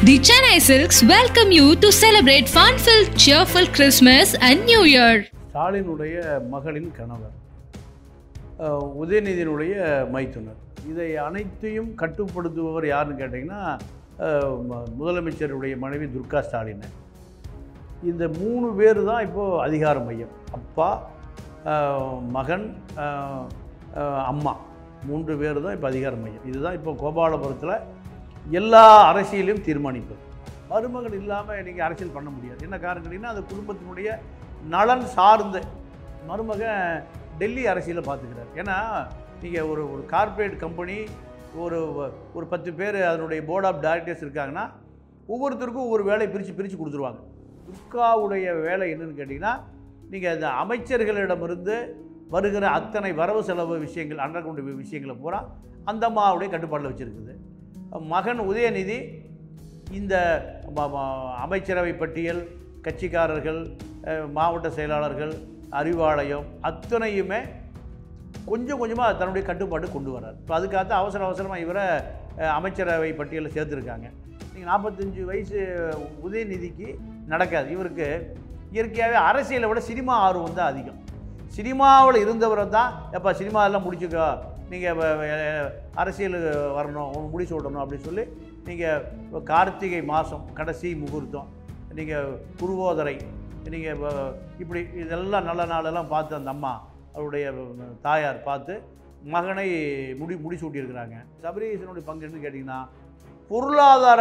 The Chennai Silks welcome you to celebrate fun-filled, cheerful Christmas and New Year. ஸ்டாலினுடைய மகளின் கணவர் அஹ், உதயநிதியினுடைய மைத்துனர் இதை அனைத்தையும் கட்டுப்படுத்துபவர் யாருன்னு கேட்டிங்கன்னா அஹ், ம- முதலமைச்சருடைய மனைவி துர்கா ஸ்டாலின் இந்த மூணு பேர் தான் இப்போது அதிகார மையம் அப்பா அஹ், மகன் அஹ், அஹ், அம்மா மூன்று பேர் தான் இப்போ அதிகார மையம் இதுதான் இப்போ கோபாலபுரத்தில் எல்லா அரசியலையும் தீர்மானிப்பது மருமகள் இல்லாமல் நீங்கள் அரசியல் பண்ண முடியாது என்ன காரணம் கேட்டிங்கன்னா அது குடும்பத்தினுடைய நலன் சார்ந்த மருமகன் டெல்லி அரசியலை பார்த்துக்கிறார் ஏன்னா நீங்கள் ஒரு ஒரு கார்ப்பரேட் கம்பெனி ஒரு ஒரு பத்து பேர் அதனுடைய போர்ட் ஆஃப் டைரக்டர்ஸ் இருக்காங்கன்னா ஒவ்வொருத்தருக்கும் ஒவ்வொரு வேலையை பிரித்து பிரித்து கொடுத்துருவாங்க துர்காவுடைய வேலை என்னன்னு கேட்டிங்கன்னா நீங்கள் அந்த அமைச்சர்களிடமிருந்து வருகிற அத்தனை வரவு செலவு விஷயங்கள் அண்டர்கிரவுண்ட் விஷயங்களை பூரா அந்த அம்மாவுடைய கட்டுப்பாட்டில் வச்சுருக்குது மகன் உதயநிதி இந்த ம- ம- அமைச்சரவை பட்டியல் கட்சிக்காரர்கள் அஹ், மாவட்ட செயலாளர்கள் அறிவாலயம் அத்தனையுமே கொஞ்சம் கொஞ்சமாக தன்னுடைய கட்டுப்பாடு கொண்டு வரார் இப்போ அதுக்காக அவசர அவசரமாக இவரை அஹ், அமைச்சரவை பட்டியலில் சேர்த்துருக்காங்க நீங்கள் நாற்பத்தஞ்சு வயசு உதயநிதிக்கு நடக்காது இவருக்கு இயற்கையாகவே அரசியலை விட சினிமா ஆர்வம் தான் அதிகம் சினிமாவில் இருந்தவரை தான் எப்போ சினிமாவெல்லாம் முடிச்சுக்கோ நீங்கள் அரசியல் வரணும் உனக்கு முடிச்சு விடணும் அப்படின்னு சொல்லி நீங்கள் கார்த்திகை மாதம் கடைசி முகூர்த்தம் நீங்கள் குருவோதரை நீங்கள் இப்படி இதெல்லாம் நல்ல நாளெல்லாம் பார்த்து அந்த அம்மா அவருடைய தாயார் பார்த்து மகனை முடி முடிசூட்டியிருக்கிறாங்க சபரீசனுடைய பங்கு என்னன்னு கேட்டிங்கன்னா பொருளாதார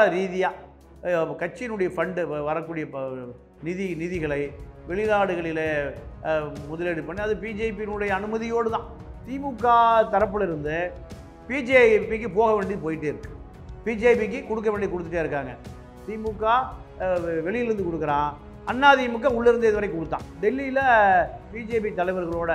ரீதியாக கட்சியினுடைய ஃபண்டு வரக்கூடிய ப- நிதி நிதிகளை வெளிநாடுகளில் அஹ், முதலீடு பண்ணி அது பிஜேபியினுடைய அனுமதியோடு தான் திமுக தரப்புல இருந்து பிஜேபிக்கு போக வேண்டியது போயிட்டே இருக்கு பிஜேபிக்கு கொடுக்க வேண்டியது கொடுத்துட்டே இருக்காங்க திமுக அஹ், வெ- வெளியிலேருந்து கொடுக்குறான் அதிமுக உள்ளிருந்து இது வரைக்கும் கொடுத்தான் டெல்லியில் பிஜேபி தலைவர்களோட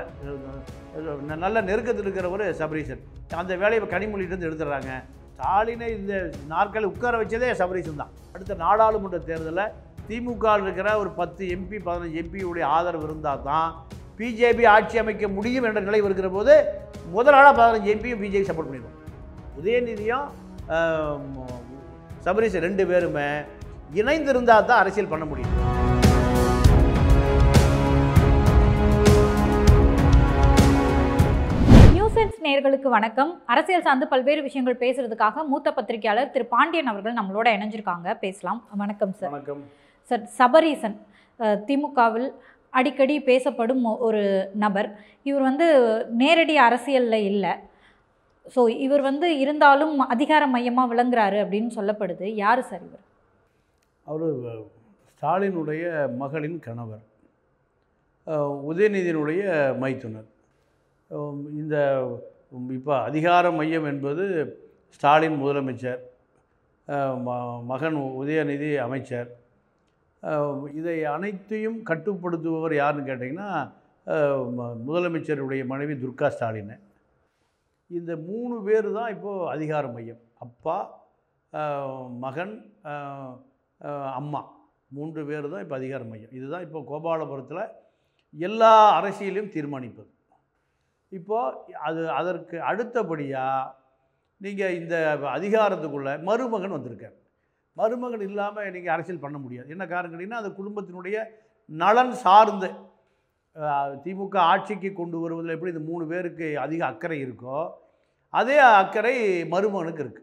அஹ், ந- நல்ல நெருக்கத்தில் இருக்கிறவர் சபரீசன் அந்த வேலையை கனிமொழியிலேருந்து எடுத்துடுறாங்க ஸ்டாலினை இந்த நாட்களை உட்கார வச்சதே சபரீசன் தான் அடுத்த நாடாளுமன்ற தேர்தலில் திமுக ல இருக்கிற ஒரு பத்து எம்பி பதினஞ்சு எம்பியுடைய ஆதரவு இருந்தால் தான் பிஜேபி ஆட்சி அமைக்க முடியும் என்ற நிலை இருக்கிற போது முதல் ஆளாக பதினஞ்சு எம்பியும் பிஜேபி சப்போர்ட் பண்ணிடுவோம் உதயநிதியும் ஆம், சபரீசன் ரெண்டு பேருமே இணைந்திருந்தால் தான் அரசியல் பண்ண முடியும் நியூஸ் சென்ஸ் நேயர்களுக்கு வணக்கம் அரசியல் சார்ந்து பல்வேறு விஷயங்கள் பேசுறதுக்காக மூத்த பத்திரிகையாளர் திரு பாண்டியன் அவர்கள் நம்மளோட இணைஞ்சிருக்காங்க பேசலாம் வணக்கம் சார் வணக்கம் சார் சபரீசன் அஹ், திமுகவில் அடிக்கடி பேசப்படும் ஒ- ஒரு நபர் இவர் வந்து நேரடி அரசியலில் இல்லை ஸோ இவர் வந்து இருந்தாலும் அதிகார மையமாக விளங்குறாரு அப்படின்னு சொல்லப்படுது யார் சார் இவர் அவர் ஸ்டாலினுடைய மகளின் கணவர் அஹ், உதயநிதியினுடைய மைத்துனர் அஹ், இந்த இப்போ அதிகார மையம் என்பது ஸ்டாலின் முதலமைச்சர் அஹ், ம- மகன் உதயநிதி அமைச்சர் அஹ், இதை அனைத்தையும் கட்டுப்படுத்துபவர் யாருன்னு கேட்டிங்கன்னா அஹ், ம- முதலமைச்சருடைய மனைவி துர்கா ஸ்டாலின் இந்த மூணு பேர் தான் இப்போது அதிகார மையம் அப்பா அஹ், மகன் அஹ், அஹ், அம்மா மூன்று பேர் தான் இப்போ அதிகார மையம் இதுதான் இப்போ கோபாலபுரத்தில் எல்லா அரசியலையும் தீர்மானிப்பது இப்போது அது அதற்கு அடுத்தபடியாக நீங்கள் இந்த அதிகாரத்துக்குள்ளே மருமகன் வந்திருக்கார் மருமகன் இல்லாமல் நீங்கள் அரசியல் பண்ண முடியாது என்ன காரணம் கேட்டிங்கன்னா அது குடும்பத்தினுடைய நலன் சார்ந்து அஹ், திமுக ஆட்சிக்கு கொண்டு வருவதில் எப்படி இந்த மூணு பேருக்கு அதிக அக்கறை இருக்கோ அதே அக்கறை மருமகனுக்கு இருக்குது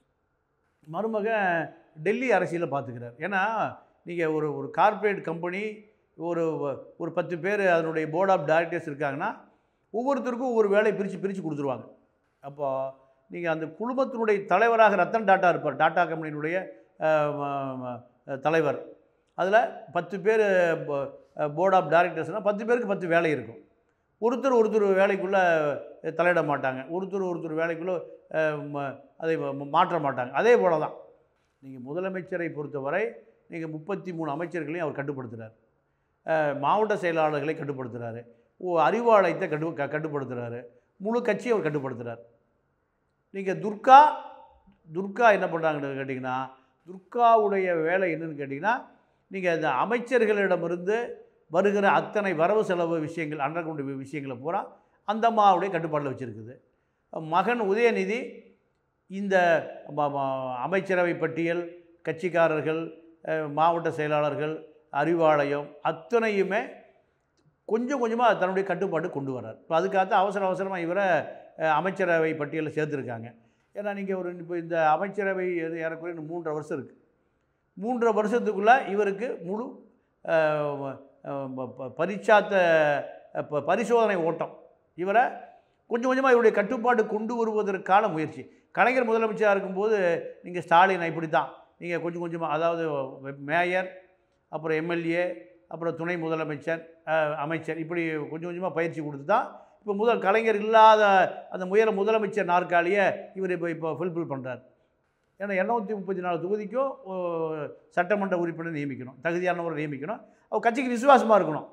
மருமகன் டெல்லி அரசியலை பார்த்துக்கிறார் ஏன்னா நீங்கள் ஒரு ஒரு கார்ப்பரேட் கம்பெனி ஒரு ஒரு பத்து பேர் அதனுடைய போர்ட் ஆஃப் டைரக்டர்ஸ் இருக்காங்கன்னா ஒவ்வொருத்தருக்கும் ஒவ்வொரு வேலையை பிரித்து பிரித்து கொடுத்துருவாங்க அப்போ நீங்கள் அந்த குழுமத்தினுடைய தலைவராக ரத்தன் டாட்டா இருப்பார் டாட்டா கம்பெனியினுடைய அஹ், ம- ம- தலைவர் அதில் பத்து பேர் போர்ட் ஆஃப் டைரக்டர்ஸ்னால் பத்து பேருக்கு பத்து வேலை இருக்கும் ஒருத்தர் ஒருத்தர் வேலைக்குள்ளே தலையிட மாட்டாங்க ஒருத்தர் ஒருத்தர் வேலைக்குள்ளே அஹ், ம- அதை ம- மாற்ற மாட்டாங்க அதே போல தான் நீங்கள் முதலமைச்சரை பொறுத்தவரை நீங்கள் முப்பத்தி மூணு அமைச்சர்களையும் அவர் கட்டுப்படுத்துகிறார் அஹ், மாவட்ட செயலாளர்களை கட்டுப்படுத்துகிறாரு ஓ அறிவாலயத்தை கட்டு க கட்டுப்படுத்துகிறாரு முழு கட்சியை அவர் கட்டுப்படுத்துகிறார் நீங்கள் துர்கா துர்கா என்ன பண்ணுறாங்கன்னு கேட்டிங்கன்னா துர்காவுடைய வேலை என்னன்னு கேட்டிங்கன்னா நீங்கள் இந்த அமைச்சர்களிடமிருந்து வருகிற அத்தனை வரவு செலவு விஷயங்கள் அண்டர்கிரவுண்ட் விஷயங்களை பூரா அந்த அம்மாவுடைய கட்டுப்பாட்டில் வச்சுருக்குது மகன் உதயநிதி இந்த ம- ம- அமைச்சரவை பட்டியல் கட்சிக்காரர்கள் அஹ், மாவட்ட செயலாளர்கள் அறிவாலயம் அத்தனையுமே கொஞ்சம் கொஞ்சமாக தன்னுடைய கட்டுப்பாடு கொண்டு வர்றார் இப்போ அதுக்காக அவசர அவசரமாக இவரை அஹ், அமைச்சரவை பட்டியலில் சேர்த்துருக்காங்க ஏன்னா நீங்கள் ஒரு இப்போ இந்த அமைச்சரவை எது ஏறக்குறைய இன்னும் மூன்றரை வருஷம் இருக்குது மூன்றரை வருஷத்துக்குள்ளே இவருக்கு முழு அஹ், அஹ், ப- ப- பரீட்சாத்த அஹ், ப- பரிசோதனை ஓட்டம் இவரை கொஞ்சம் கொஞ்சமாக இவருடைய கட்டுப்பாடு கொண்டு வருவதற்கான முயற்சி கலைஞர் முதலமைச்சராக இருக்கும்போது நீங்கள் ஸ்டாலின் இப்படி தான் நீங்கள் கொஞ்சம் கொஞ்சமாக அதாவது மேயர் அப்புறம் எம்எல்ஏ அப்புறம் துணை முதலமைச்சர் அஹ், அமைச்சர் இப்படி கொஞ்சம் கொஞ்சமாக பயிற்சி கொடுத்து தான் இப்போ முதல் கலைஞர் இல்லாத அந்த முயல முதலமைச்சர் நாற்காலியை இவர் இப்போ இப்போ ஃபுல்ஃபில் பண்ணுறார் ஏன்னா இரநூத்தி முப்பத்தி நாலு தொகுதிக்கும் ஓ, சட்டமன்ற உறுப்பினர் நியமிக்கணும் தகுதியானவரை நியமிக்கணும் அவர் கட்சிக்கு விசுவாசமாக இருக்கணும்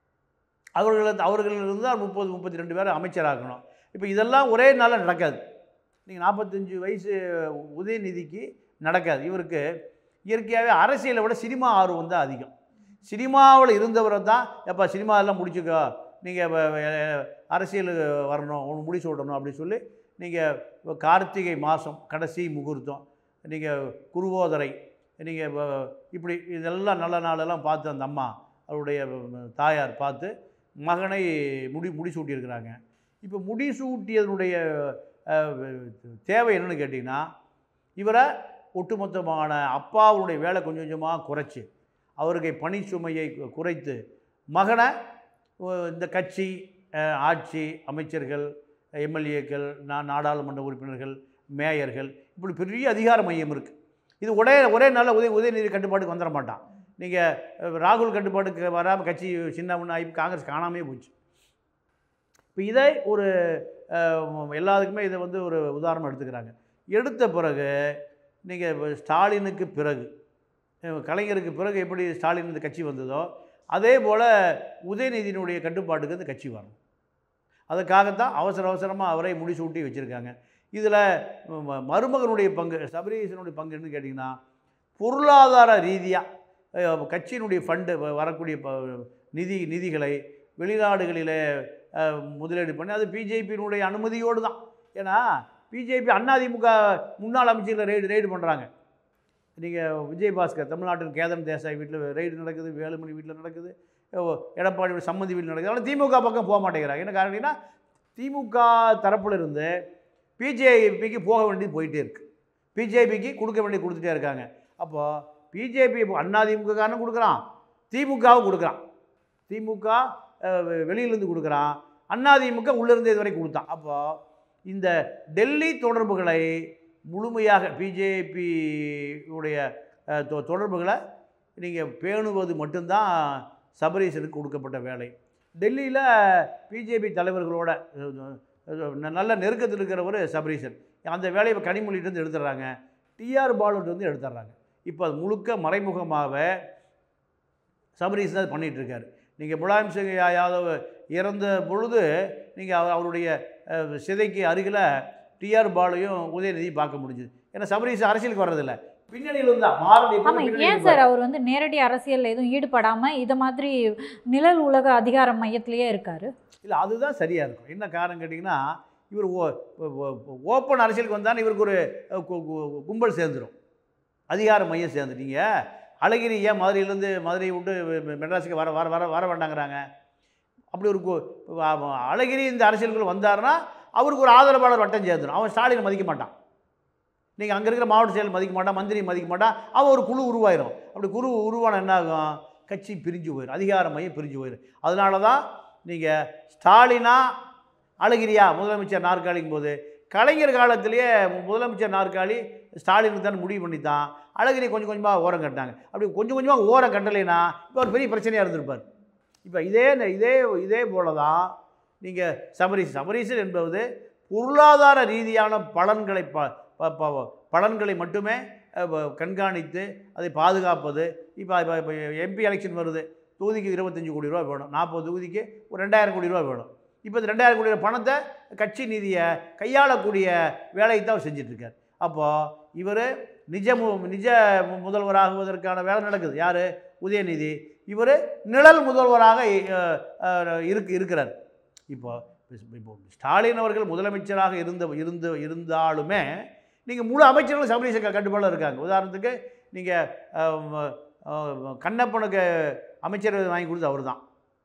அவர்கள் அவர்கள் இருந்தால் முப்பது முப்பத்தி ரெண்டு பேர் அமைச்சராகணும் இப்போ இதெல்லாம் ஒரே நாளில் நடக்காது நீங்கள் நாற்பத்தஞ்சு வயசு உதயநிதிக்கு நடக்காது இவருக்கு இயற்கையாகவே அரசியலை விட சினிமா ஆர்வம் தான் அதிகம் சினிமாவில் இருந்தவரை தான் எப்போ சினிமாவெல்லாம் முடிச்சுக்கோ நீங்கள் அரசியல் வரணும் ஒன்று முடிச்சு விடணும் அப்படின்னு சொல்லி நீங்கள் கார்த்திகை மாதம் கடைசி முகூர்த்தம் நீங்கள் குருவோதரை நீங்கள் இப்படி இதெல்லாம் நல்ல நாளெல்லாம் பார்த்து அந்த அம்மா அவருடைய தாயார் பார்த்து மகனை முடி முடிசூட்டியிருக்கிறாங்க இப்போ முடிசூட்டியதனுடைய அஹ், தேவை என்னன்னு கேட்டிங்கன்னா இவரை ஒட்டுமொத்தமான அப்பாவுடைய வேலை கொஞ்சம் கொஞ்சமாக குறைச்சி அவருக்கு பணிச்சுமையை கு- குறைத்து மகனை அஹ், இந்த கட்சி அஹ், ஆட்சி அமைச்சர்கள் எம்எல்ஏக்கள் நான் நாடாளுமன்ற உறுப்பினர்கள் மேயர்கள் இப்படி பெரிய அதிகார மையம் இருக்குது இது ஒரே ஒரே நாளில் உதய உதயநிதி கட்டுப்பாட்டுக்கு வந்துட மாட்டான் நீங்கள் ராகுல் கட்டுப்பாட்டுக்கு வராமல் கட்சி சின்ன ஒன்று ஆகி காங்கிரஸ் காணாமே போச்சு இப்போ இதை ஒரு அஹ், எல்லாத்துக்குமே இதை வந்து ஒரு உதாரணம் எடுத்துக்கிறாங்க எடுத்த பிறகு நீங்கள் ஸ்டாலினுக்கு பிறகு அஹ், கலைஞருக்கு பிறகு எப்படி ஸ்டாலின் இந்த கட்சி வந்ததோ அதே போல் உதயநிதியினுடைய கட்டுப்பாட்டுக்கு இந்த கட்சி வரணும் அதுக்காகத்தான் அவசர அவசரமாக அவரை முடிசூட்டி வச்சுருக்காங்க இதில் மருமகனுடைய பங்கு சபரீசனுடைய பங்கு என்னன்னு கேட்டிங்கன்னா பொருளாதார ரீதியாக கட்சியினுடைய ஃபண்டு வரக்கூடிய ப- நிதி நிதிகளை வெளிநாடுகளில் அஹ், முதலீடு பண்ணி அது பிஜேபியினுடைய அனுமதியோடு தான் ஏன்னா பிஜேபி அதிமுக முன்னாள் அமைச்சர்களை ரெய்டு ரெய்டு பண்ணுறாங்க நீங்கள் விஜயபாஸ்கர் தமிழ்நாட்டின் கேதன் தேசாய் வீட்டில் ரெய்டு நடக்குது வேலுமணி வீட்டில் நடக்குது ஓ, எடப்பாடி சம்மந்தி வீட்டில் நடக்குது ஆனால் திமுக பக்கம் போக மாட்டேங்கிறாங்க என்ன காரணம்னா திமுக தரப்புல இருந்து பிஜேபிக்கு போக வேண்டியது போயிட்டே இருக்கு பிஜேபிக்கு கொடுக்க வேண்டியது கொடுத்துட்டே இருக்காங்க அப்போ பிஜேபி அதிமுக காரனும் கொடுக்குறான் திமுகவும் கொடுக்குறான் திமுக அஹ், வெ- வெளியிலேருந்து கொடுக்குறான் அதிமுக உள்ளிருந்து இதுவரை கொடுத்தான் அப்போ இந்த டெல்லி தொடர்புகளை முழுமையாக பிஜேபி உடைய அஹ், தொ- தொடர்புகளை நீங்கள் பேணுவது மட்டும்தான் சபரீசனுக்கு கொடுக்கப்பட்ட வேலை டெல்லியில் பிஜேபி தலைவர்களோட அஹ், அஹ், நல்ல நெருக்கத்தில் இருக்கிறவர் சபரீசன் அந்த வேலையை இப்போ கனிமொழிகிட்டேருந்து எடுத்துடுறாங்க டிஆர் பாலுட்டு வந்து எடுத்துடுறாங்க இப்போ அது முழுக்க மறைமுகமாக சபரீசன் அது பண்ணிகிட்டு இருக்காரு நீங்கள் முலாயம் சிங் யா- யாதவ் இறந்த பொழுது நீங்கள் அவருடைய அஹ், சிதைக்கு அருகில் டிஆர் பாலையும் உதயநிதி பார்க்க முடிஞ்சுது ஏன்னா சபரீஸ் அரசியலுக்கு வர்றதில்ல பின்னணியில் இருந்தா மாறன் எப்பவுமே ஆமா பின்னணியில ஏன் சார் அவர் வந்து நேரடி அரசியல்ல எதுவும் ஈடுபடாம இத மாதிரி நிழல் உலக அதிகார மையத்திலேயே இருக்காரு இல்லை அதுதான் சரியாக இருக்கும் என்ன காரணம் கேட்டிங்கன்னா இவர் ஓப்பன் அரசியலுக்கு வந்தால் இவருக்கு ஒரு அஹ், கு- கு- கும்பல் சேர்ந்துடும் அதிகார மையம் சேர்ந்துட்டீங்க அழகிரி ஏன் மதுரையிலேருந்து மதுரையை விட்டு மெ- மெட்ராஸுக்கு வர வர வர வர வேண்டாங்கிறாங்க அப்படி ஒரு கு- அ- அழகிரி இந்த அரசியலுக்குள்ள வந்தாருன்னா அவருக்கு ஒரு ஆதரவாளர் வட்டம் சேர்ந்துடும் அவன் ஸ்டாலினை மதிக்க மாட்டான் நீங்கள் அங்கே இருக்கிற மாவட்ட செயல் மதிக்க மாட்டான் மந்திரி மதிக்க மாட்டான் அவன் ஒரு குழு உருவாயிரும் அப்படி குழு உருவான என்ன ஆகும் கட்சி பிரிஞ்சு போயிடும் அதிகார மையம் பிரிஞ்சு போயிடும் அதனால தான் நீங்கள் ஸ்டாலினா அழகிரியா முதலமைச்சர் நாற்காலிக்கும் போது கலைஞர் காலத்திலேயே மு- முதலமைச்சர் நாற்காலி ஸ்டாலினுக்கு தான் முடிவு பண்ணி தான் அழகிரி கொஞ்சம் கொஞ்சமாக ஓரம் கட்டினாங்க அப்படி கொஞ்சம் கொஞ்சமாக ஓரம் கட்டலைன்னா இப்போ ஒரு பெரிய பிரச்சனையாக இருந்திருப்பார் இப்போ இதே ந- இதே இதே போல தான் நீங்கள் சபரிஸ் சபரீசன் என்பது பொருளாதார ரீதியான பலன்களை ப ப- ப- பலன்களை மட்டுமே அஹ், ப- கண்காணித்து அதை பாதுகாப்பது இப்போ இப்போ எம்பி எலெக்ஷன் வருது தொகுதிக்கு இருபத்தஞ்சி கோடி ரூபா வேணும் நாற்பது தொகுதிக்கு ஒரு ரெண்டாயிரம் கோடி ரூபா வேணும் இப்போ இந்த ரெண்டாயிரம் கோடி ரூபா பணத்தை கட்சி நிதியை கையாளக்கூடிய வேலையை தான் அவர் செஞ்சிட்ருக்கார் அப்போது இவர் நிஜ மு நிஜ மு- முதல்வராகுவதற்கான வேலை நடக்குது யார் உதயநிதி இவர் நிழல் முதல்வராக அஹ், அஹ், இருக்கு இருக்கிறார் இப்போ இப்போ ஸ்டாலின் அவர்கள் முதலமைச்சராக இருந்த இருந்து இருந்தாலுமே நீங்கள் முழு அமைச்சர்களும் சபரீச கட்டுப்பாடில் இருக்காங்க உதாரணத்துக்கு நீங்கள் கண்ணப்பனுக்கு அமைச்சர் பதவி வாங்கி கொடுத்து அவர் தான்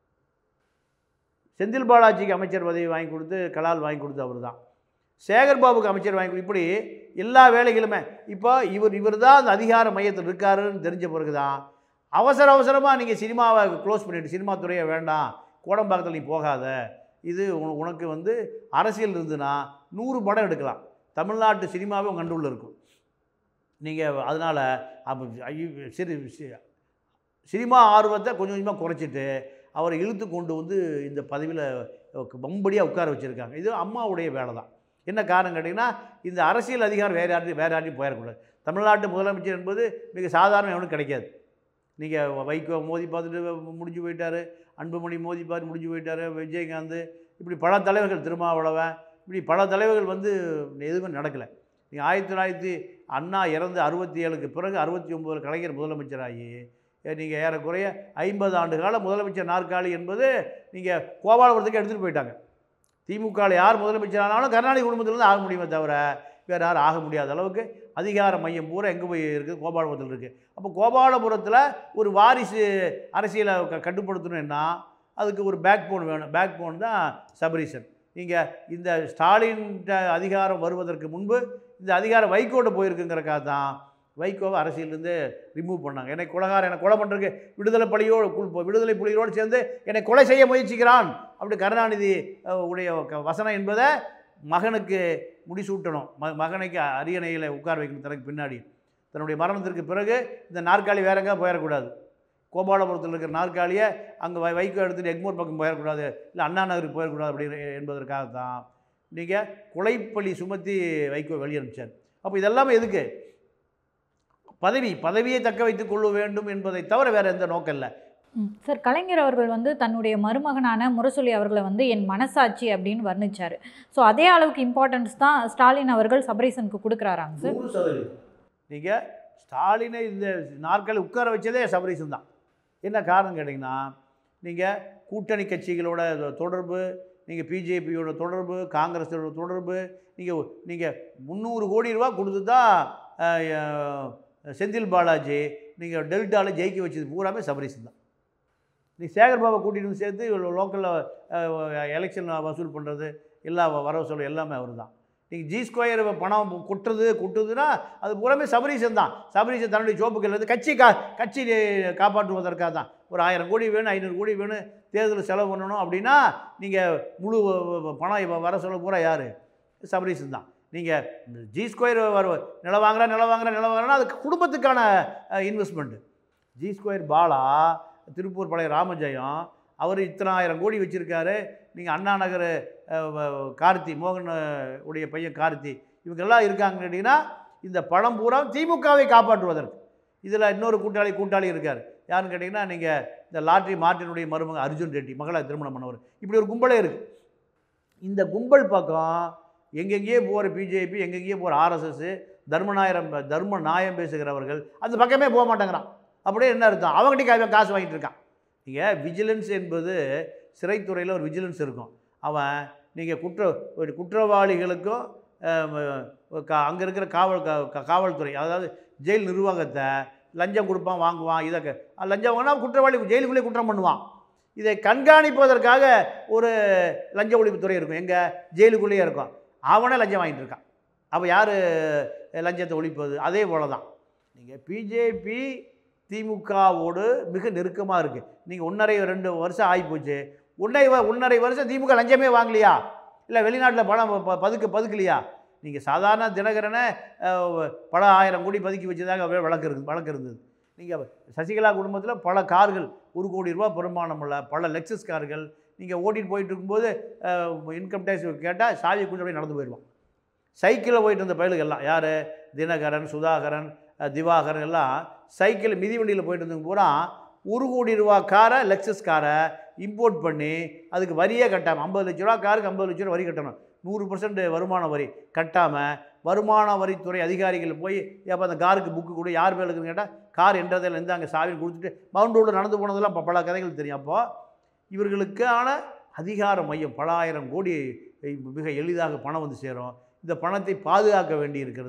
செந்தில் பாலாஜிக்கு அமைச்சர் பதவி வாங்கி கொடுத்து கலால் வாங்கி கொடுத்து அவர் தான் சேகர் பாபுக்கு அமைச்சர் வாங்கி கொடு- இப்படி எல்லா வேலைகளுமே இப்போ இவர் இவர் தான் அந்த அதிகார மையத்தில் இருக்காருன்னு தெரிஞ்ச பிறகு தான் அவசர அவசரமாக நீங்கள் சினிமாவை க்ளோஸ் பண்ணிவிட்டு சினிமா துறையை வேண்டாம் கோடம்பாக்கத்தில் நீ போகாத இது உன- உனக்கு வந்து அரசியல் இருந்துன்னா நூறு படம் எடுக்கலாம் தமிழ்நாட்டு சினிமாவே உங்கள் கண்டுள்ள இருக்கும் நீங்கள் அதனால் அப்போ ஐயோ, சரி சி- சினிமா ஆர்வத்தை கொஞ்சம் கொஞ்சமாக குறைச்சிட்டு அவரை இழுத்து கொண்டு வந்து இந்த பதவியில் வம்படியாக உட்கார வச்சுருக்காங்க இது அம்மாவுடைய வேலை தான் என்ன காரணம் கேட்டிங்கன்னா இந்த அரசியல் அதிகாரம் வேறு யார்ட்டையும் வேறு யார்ட்டையும் போயிடக்கூடாது தமிழ்நாட்டு முதலமைச்சர் என்பது மிக சாதாரண எவனும் கிடைக்காது நீங்கள் வைகோ மோதி பார்த்துட்டு முடிஞ்சு போயிட்டார் அன்புமணி மோதி பார்த்து முடிஞ்சு போயிட்டார் விஜயகாந்த் இப்படி பல தலைவர்கள் திருமாவளவன் இப்படி பல தலைவர்கள் வந்து எதுவுமே நடக்கலை நீங்கள் ஆயிரத்தி தொள்ளாயிரத்தி அண்ணா இறந்து அறுபத்தி ஏழுக்கு பிறகு அறுபத்தி ஒம்போதில் கலைஞர் முதலமைச்சராகி நீங்கள் ஏறக்குறைய ஐம்பது ஆண்டு கால முதலமைச்சர் நாற்காலி என்பது நீங்கள் கோபாலபுரத்துக்கு எடுத்துகிட்டு போயிட்டாங்க திமுகவில் யார் முதலமைச்சர் ஆனாலும் கருணாநிதி குடும்பத்திலேருந்து ஆக முடியுமே தவிர வேறு யாரும் ஆக முடியாத அளவுக்கு அதிகார மையம் பூரா எங்கே போய் இருக்குது கோபாலபுரத்தில் இருக்குது அப்போ கோபாலபுரத்தில் ஒரு வாரிசு அரசியலை க கட்டுப்படுத்தணும்னா அதுக்கு ஒரு பேக் போன் வேணும் பேக் போன் தான் சபரீசன் நீங்கள் இந்த ஸ்டாலின் அதிகாரம் வருவதற்கு முன்பு இந்த அதிகாரம் வைகோட்ட போயிருக்குங்கிறக்காக தான் வைகோவை அரசியலேருந்து ரிமூவ் பண்ணாங்க என்னை கொலகார என்னை கொலை பண்ணுறதுக்கு விடுதலை பலியோடு கு- விடுதலை புலிகளோடு சேர்ந்து என்னை கொலை செய்ய முயற்சிக்கிறான் அப்படி கருணாநிதி அஹ், உடைய க- வசனம் என்பதை மகனுக்கு முடிசூட்டணும் ம மகனுக்கு அரியணையில் உட்கார வைக்கணும் தனக்கு பின்னாடி தன்னுடைய மரணத்திற்கு பிறகு இந்த நாற்காலி வேற எங்கேயும் போயிடக்கூடாது கோபாலபுரத்தில் இருக்கிற நாற்காலியை அங்கே வை வைக்கோ எடுத்துகிட்டு எக்மோர் பக்கம் போயிடக்கூடாது இல்லை அண்ணா நகருக்கு போயிடக்கூடாது அப்படி என்பதற்காக தான் நீங்கள் கொலைப்பழி சுமத்தி வைகோ வெளியனுப்பிச்சார் அப்போ இதெல்லாமே எதுக்கு பதவி பதவியை தக்க வைத்துக் கொள்ள வேண்டும் என்பதை தவிர வேறு எந்த நோக்கம் இல்லை ம். சார் கலைஞர் அவர்கள் வந்து தன்னுடைய மருமகனான முரசொலி அவர்களை வந்து என் மனசாட்சி அப்படின்னு வர்ணிச்சார் ஸோ அதே அளவுக்கு இம்பார்ட்டன்ஸ் தான் ஸ்டாலின் அவர்கள் சபரீசனுக்கு கொடுக்குறாராங்க சார் நூறு சதவீதம் நீங்கள் ஸ்டாலினை இந்த நாற்காலி உட்கார வச்சதே சபரீசன் தான் என்ன காரணம் கேட்டிங்கன்னா நீங்கள் கூட்டணி கட்சிகளோட தொடர்பு நீங்கள் பிஜேபியோட தொடர்பு காங்கிரஸோட தொடர்பு நீங்கள் நீங்கள் முந்நூறு கோடி ரூபா கொடுத்து தான் அஹ், அஹ், செந்தில் பாலாஜி நீங்கள் டெல்டாவில் ஜெயிக்க வச்சது பூராமே சபரீசன் தான் நீ சேகர் பாபா கூட்டிகிட்டு வந்து சேர்த்து லோக்கலில் எலெக்ஷன் வசூல் பண்ணுறது எல்லா வரவு சொல்ல எல்லாமே அவர் தான் நீங்கள் ஜி ஸ்கொயர் பணம் கொட்டுறது கொட்டுதுன்னா அது பூராமே சபரீசன் தான் சபரீசன் தன்னுடைய சோப்புகள் வந்து கட்சி கா கட்சி காப்பாற்றுவதற்காக தான் ஒரு ஆயிரம் கோடி வேணும் ஐநூறு கோடி வேணும் தேர்தலில் செலவு பண்ணணும் அப்படின்னா நீங்கள் முழு பணம் இப்போ வர சொல்ல பூரா யார் சபரீசன் தான் நீங்கள் ஜி ஸ்கொயர் வர நிலம் வாங்குறா நிலம் வாங்குறா நிலம் வாங்குறா அதுக்கு குடும்பத்துக்கான investment G square Bala Tiruppur பழைய ராமஜெயம் அவர் இத்தனை ஆயிரம் கோடி வச்சுருக்காரு நீங்கள் அண்ணா நகர் அஹ், வ- கார்த்தி மோகன் அஹ், உடைய பையன் கார்த்தி இவங்கெல்லாம் இருக்காங்க கேட்டிங்கன்னா இந்த பணம் பூரா திமுகவை காப்பாற்றுவதற்கு இதில் இன்னொரு கூட்டாளி கூட்டாளி இருக்கார் யாருன்னு கேட்டிங்கன்னா நீங்கள் இந்த லாட்ரி மார்ட்டினுடைய மருமக அர்ஜுன் ரெட்டி மகளை திருமணம் பண்ணவர் இப்படி ஒரு கும்பலே இருக்குது இந்த கும்பல் பக்கம் எங்கெங்கேயோ போகிற பிஜேபி எங்கெங்கேயோ போகிற ஆர்எஸ்எஸ் தர்மநாயரம் தர்ம நாயம் பேசுகிறவர்கள் அந்த பக்கமே போக மாட்டேங்கிறான் அப்படியே என்ன அர்த்தம் அவங்ககிட்ட கா- காசு வாங்கிட்டு இருக்கான் நீங்கள் விஜிலன்ஸ் என்பது சிறைத்துறையில் ஒரு விஜிலன்ஸ் இருக்கும் அவன் நீங்கள் குற்ற ஒரு குற்றவாளிகளுக்கும் அங்கே இருக்கிற காவல் கா- கா- காவல்துறை அதாவது ஜெயில் நிர்வாகத்தை லஞ்சம் கொடுப்பான் வாங்குவான் இதை க- லஞ்சம் வாங்கினா குற்றவாளி ஜெயிலுக்குள்ளே குற்றம் பண்ணுவான் இதை கண்காணிப்பதற்காக ஒரு லஞ்ச ஒழிப்புத்துறை இருக்கும் எங்கே ஜெயிலுக்குள்ளேயே இருக்கும் அவனே லஞ்சம் வாங்கிட்டு இருக்கான் அப்போ யார் லஞ்சத்தை ஒழிப்பது அதே போல தான் நீங்கள் பிஜேபி திமுகவோடு மிக நெருக்கமாக இருக்குது நீங்கள் ஒன்றரை ரெண்டு வருஷம் ஆகிப்போச்சு ஒன்றரை வ- ஒன்றரை வருஷம் திமுக லஞ்சமே வாங்கலையா இல்லை வெளிநாட்டில் பணம் ப- பதுக்க பதுக்கலையா நீங்கள் சாதாரண தினகரனை அஹ், பல ஆயிரம் கோடி பதுக்கி வச்சதாக வே- வழக்கு இருக்கு வழக்கு இருந்தது நீங்கள் சசிகலா குடும்பத்தில் பல கார்கள் ஒரு கோடி ரூபா பெருமானம் உள்ள பல லெக்ஸஸ் கார்கள் நீங்கள் ஓட்டிட்டு போயிட்டு இருக்கும்போது இன்கம் டேக்ஸ் கேட்டால் சாவி கொஞ்சம் அப்படியே நடந்து போயிடுவான் சைக்கிளில் போயிட்டு இருந்த பயலுக்கு எல்லாம் யார் தினகரன் சுதாகரன் அஹ், திவாகரன் எல்லாம் சைக்கிள் மிதிவண்டியில் போயிட்டு இருந்தவங்க பூரா ஒரு கோடி ரூபா காரை லெக்ஸஸ் காரை இம்போர்ட் பண்ணி அதுக்கு வரியே கட்டாமல் ஐம்பது லட்ச ரூபா காருக்கு ஐம்பது லட்ச ரூபா வரி கட்டணும் நூறு பர்சன்ட் வருமான வரி கட்டாமல் வருமான வரித்துறை அதிகாரிகள் போய் எப்போ அந்த காருக்கு புக்கு கூட யார் மேலே இருக்குன்னு கேட்டால் கார் என்றதில் இருந்து அங்கே சாவி கொடுத்துட்டு மவுண்ட் ரோடு நடந்து போனதெல்லாம் ப- பல கதைகள் தெரியும் அப்போது இவர்களுக்கான அதிகார மையம் பல ஆயிரம் கோடி மிக எளிதாக பணம் வந்து சேரும் இந்த பணத்தை பாதுகாக்க வேண்டி இருக்கிறது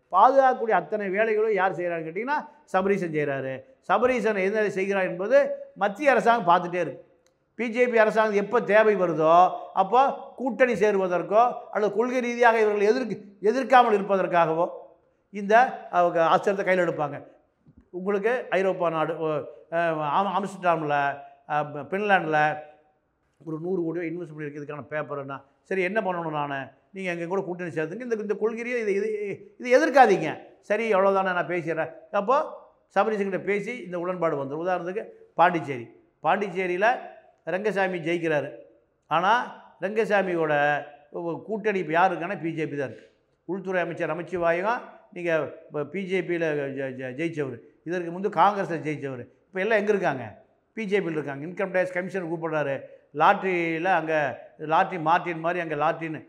பாதுகாக்கக்கூடிய அத்தனை வேலைகளும் யார் செய்கிறான்னு கேட்டிங்கன்னா சபரீசன் செய்கிறாரு சபரீசன் என்ன செய்கிறார் என்பது மத்திய அரசாங்கம் பார்த்துட்டே இருக்கு பிஜேபி அரசாங்கம் எப்போ தேவை வருதோ அப்போ கூட்டணி சேருவதற்கோ அல்லது கொள்கை ரீதியாக இவர்கள் எதிர்க்கு எதிர்க்காமல் இருப்பதற்காகவோ இந்த அவங்க அஸ்திரத்தை கையில் எடுப்பாங்க உங்களுக்கு ஐரோப்பா நாடு ஆம்ஸ்டாமில் பின்லாண்டில் ஒரு நூறு கோடி ரூபாய் இன்வெஸ்ட் பண்ணியிருக்கிறதுக்கான பேப்பர்னா சரி என்ன பண்ணணும் நான் நீங்கள் எங்கள் கூட கூட்டணி சேர்த்துங்க இந்த இந்த கொள்கையை இது இது இது எதிர்க்காதீங்க சரி எவ்வளோதானே நான் பேசிடுறேன் அப்போ சபரிசங்கிட்ட பேசி இந்த உடன்பாடு வந்துடும் உதாரணத்துக்கு பாண்டிச்சேரி பாண்டிச்சேரியில் ரங்கசாமி ஜெயிக்கிறாரு ஆனால் ரங்கசாமியோட கூட்டணி இப்போ யார் இருக்கான்னா பிஜேபி தான் இருக்குது உள்துறை அமைச்சர் நமச்சிவாயம் நீங்கள் இப்போ பிஜேபியில் ஜெயித்தவர் இதற்கு முன்பு காங்கிரஸில் ஜெயித்தவர் இப்போ எல்லாம் எங்கே இருக்காங்க பிஜேபியில் இருக்காங்க இன்கம் டேக்ஸ் கமிஷனர் கூப்பிடுறாரு லாட்ரியில் அங்கே லாட்ரி மார்ட்டின் மாதிரி அங்கே லாட்ரின்னு